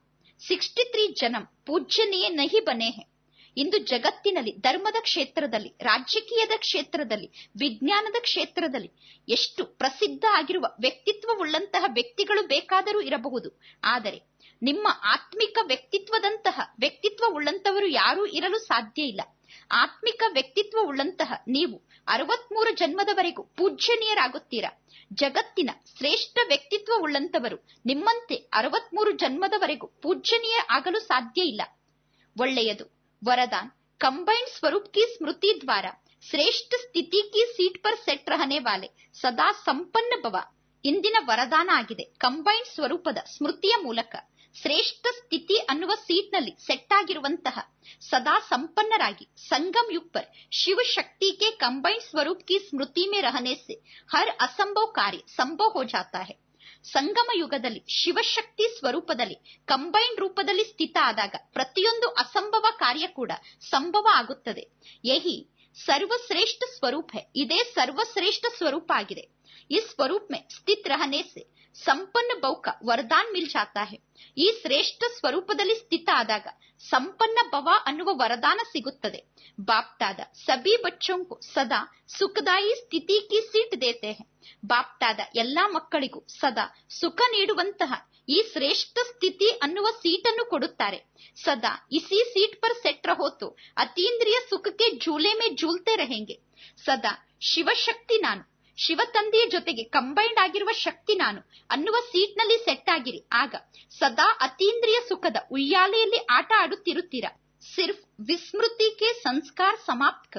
Speaker 1: 63 जन्म पूज्यनीय नहीं बने हैं ಇಂದು ಜಗತ್ತಿನಲ್ಲಿ ಧರ್ಮದ ಕ್ಷೇತ್ರದಲ್ಲಿ ರಾಜಕೀಯದ ಕ್ಷೇತ್ರದಲ್ಲಿ ವಿಜ್ಞಾನದ ಕ್ಷೇತ್ರದಲ್ಲಿ ಎಷ್ಟು ಪ್ರಸಿದ್ಧ ಆಗಿರುವ ವ್ಯಕ್ತಿತ್ವವುಳ್ಳಂತಹ ವ್ಯಕ್ತಿಗಳು ಬೇಕಾದರೂ ಇರಬಹುದು ಆದರೆ ನಿಮ್ಮ ಆತ್ಮಿಕ ವ್ಯಕ್ತಿತ್ವದಂತಹ ವ್ಯಕ್ತಿತ್ವ ಉಳ್ಳಂತವರು ಯಾರೂ ಇರಲು ಸಾಧ್ಯ ಇಲ್ಲ ಆತ್ಮಿಕ ವ್ಯಕ್ತಿತ್ವ ಉಳ್ಳಂತಹ ನೀವು ಅರವತ್ಮೂರು ಜನ್ಮದವರೆಗೂ ಪೂಜ್ಯನೀಯರಾಗುತ್ತೀರಾ ಜಗತ್ತಿನ ಶ್ರೇಷ್ಠ ವ್ಯಕ್ತಿತ್ವ ಉಳ್ಳಂತವರು ನಿಮ್ಮಂತೆ ಅರವತ್ಮೂರು ಜನ್ಮದವರೆಗೂ ಪೂಜ್ಯನೀಯ ಆಗಲು ಸಾಧ್ಯ ಇಲ್ಲ ಒಳ್ಳೆಯದು वरदान कंबाइंड स्वरूप की स्मृति द्वारा श्रेष्ठ स्थिति की सीट पर सेट रहने वाले ಸದಾ ಸಂಪನ್ನ ಭವ ಇಂದಿನ ವರದಾನ ಆಗಿದೆ ಕಂಬೈನ್ಡ್ ಸ್ವರೂಪದ ಸ್ಮೃತಿಯ ಮೂಲಕ ಶ್ರೇಷ್ಠ ಸ್ಥಿತಿ ಅನ್ನುವ ಸೀಟ್ನಲ್ಲಿ ಸೆಟ್ ಆಗಿರುವಂತಹ ಸದಾ ಸಂಪನ್ನರಾಗಿ ಸಂಗम युग पर शिव शक्ति के कंबाइंड स्वरूप की स्मृति में रहने से हर असंभव कार्य संभव हो जाता है ಸಂಗಮ ಯುಗದಲ್ಲಿ ಶಿವಶಕ್ತಿ ಸ್ವರೂಪದಲ್ಲಿ ಕಂಬೈನ್ಡ್ ರೂಪದಲ್ಲಿ ಸ್ಥಿತ ಆದಾಗ ಪ್ರತಿಯೊಂದು ಅಸಂಭವ ಕಾರ್ಯ ಕೂಡ ಸಂಭವ ಆಗುತ್ತದೆ ಯಹಿ ಸರ್ವಶ್ರೇಷ್ಠ ಸ್ವರೂಪ ಹೈ ಇದೇ ಸರ್ವಶ್ರೇಷ್ಠ ಸ್ವರೂಪ ಆಗಿದೆ ಈ ಸ್ವರೂಪ ಮೇ ಸ್ಥಿತ್ ರಹನೆ ಸೆ ಸಂಪನ್ನ ಬೌಕ ವರದಾನ್ ಮಿಲ್ ಜಾತಾ ಹೈ ಈ ಶ್ರೇಷ್ಠ ಸ್ವರೂಪದಲ್ಲಿ ಸ್ಥಿತ ಆದಾಗ ಸಂಪನ್ನ ಭವ ಅನ್ನುವ ವರದಾನ ಸಿಗುತ್ತದೆ ಬಾಪ್ತಾದ ಸಬಿ ಬಚ್ಚೋಂಕು ಸದಾ ಸುಖದಾಯಿ ಸ್ಥಿತಿ ಕಿ ಸೀಟ್ ದೇತೆ ಹೈ ಬಾಪ್ತಾದ ಎಲ್ಲಾ ಮಕ್ಕಳಿಗೂ ಸದಾ ಸುಖ ನೀಡುವಂತಹ ಈ ಶ್ರೇಷ್ಠ ಸ್ಥಿತಿ ಅನ್ನುವ ಸೀಟನ್ನು ಕೊಡುತ್ತಾರೆ ಸದಾ ಇಸಿ ಸೀಟ್ ಪರ್ ಸೆಟ್ ರಹೋತು ಅತೀಂದ್ರಿಯ ಸುಖಕ್ಕೆ ಜೂಲೆ ಮೇ ಜೂಲ್ತೆ रहेंगे ಸದಾ ಶಿವಶಕ್ತಿ ನಾನು ಶಿವ ತಂದೆಯ ಜೊತೆಗೆ ಕಂಬೈಂಡ್ ಆಗಿರುವ ಶಕ್ತಿ ನಾನು ಅನ್ನುವ ಸೀಟ್ನಲ್ಲಿ ಸೆಟ್ ಆಗಿರಿ ಆಗ ಸದಾ ಅತೀಂದ್ರಿಯ ಸುಖದ ಉಯ್ಯಾಲೆಯಲ್ಲಿ ಆಟ ಆಡುತ್ತಿರುತ್ತೀರಾ ಸಿರ್ಫ್ ವಿಸ್ಮೃತಿ ಕೆ ಸಂಸ್ಕಾರ ಸಮಾಪ್ತ ಕರು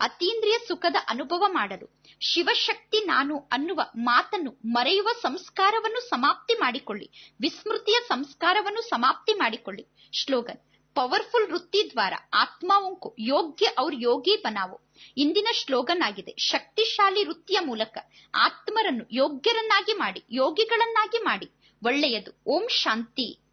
Speaker 1: ಅತೀಂದ್ರಿಯ ಸುಖದ ಅನುಭವ ಮಾಡಲು ಶಿವಶಕ್ತಿ ನಾನು ಅನ್ನುವ ಮಾತನ್ನು ಮರೆಯುವ ಸಂಸ್ಕಾರವನ್ನು ಸಮಾಪ್ತಿ ಮಾಡಿಕೊಳ್ಳಿ ವಿಸ್ಮೃತಿಯ ಸಂಸ್ಕಾರವನ್ನು ಸಮಾಪ್ತಿ ಮಾಡಿಕೊಳ್ಳಿ ಶ್ಲೋಗನ್ ಪವರ್ಫುಲ್ ವೃತ್ತಿ ದ್ವಾರ ಆತ್ಮಾವೊಂಕು ಯೋಗ್ಯ ಅವ್ರ ಯೋಗಿ ಬನಾವೋ ಇಂದಿನ ಶ್ಲೋಗನ್ ಆಗಿದೆ ಶಕ್ತಿಶಾಲಿ ವೃತ್ತಿಯ ಮೂಲಕ ಆತ್ಮರನ್ನು ಯೋಗ್ಯರನ್ನಾಗಿ ಮಾಡಿ ಯೋಗಿಗಳನ್ನಾಗಿ ಮಾಡಿ ಒಳ್ಳೆಯದು ಓಂ ಶಾಂತಿ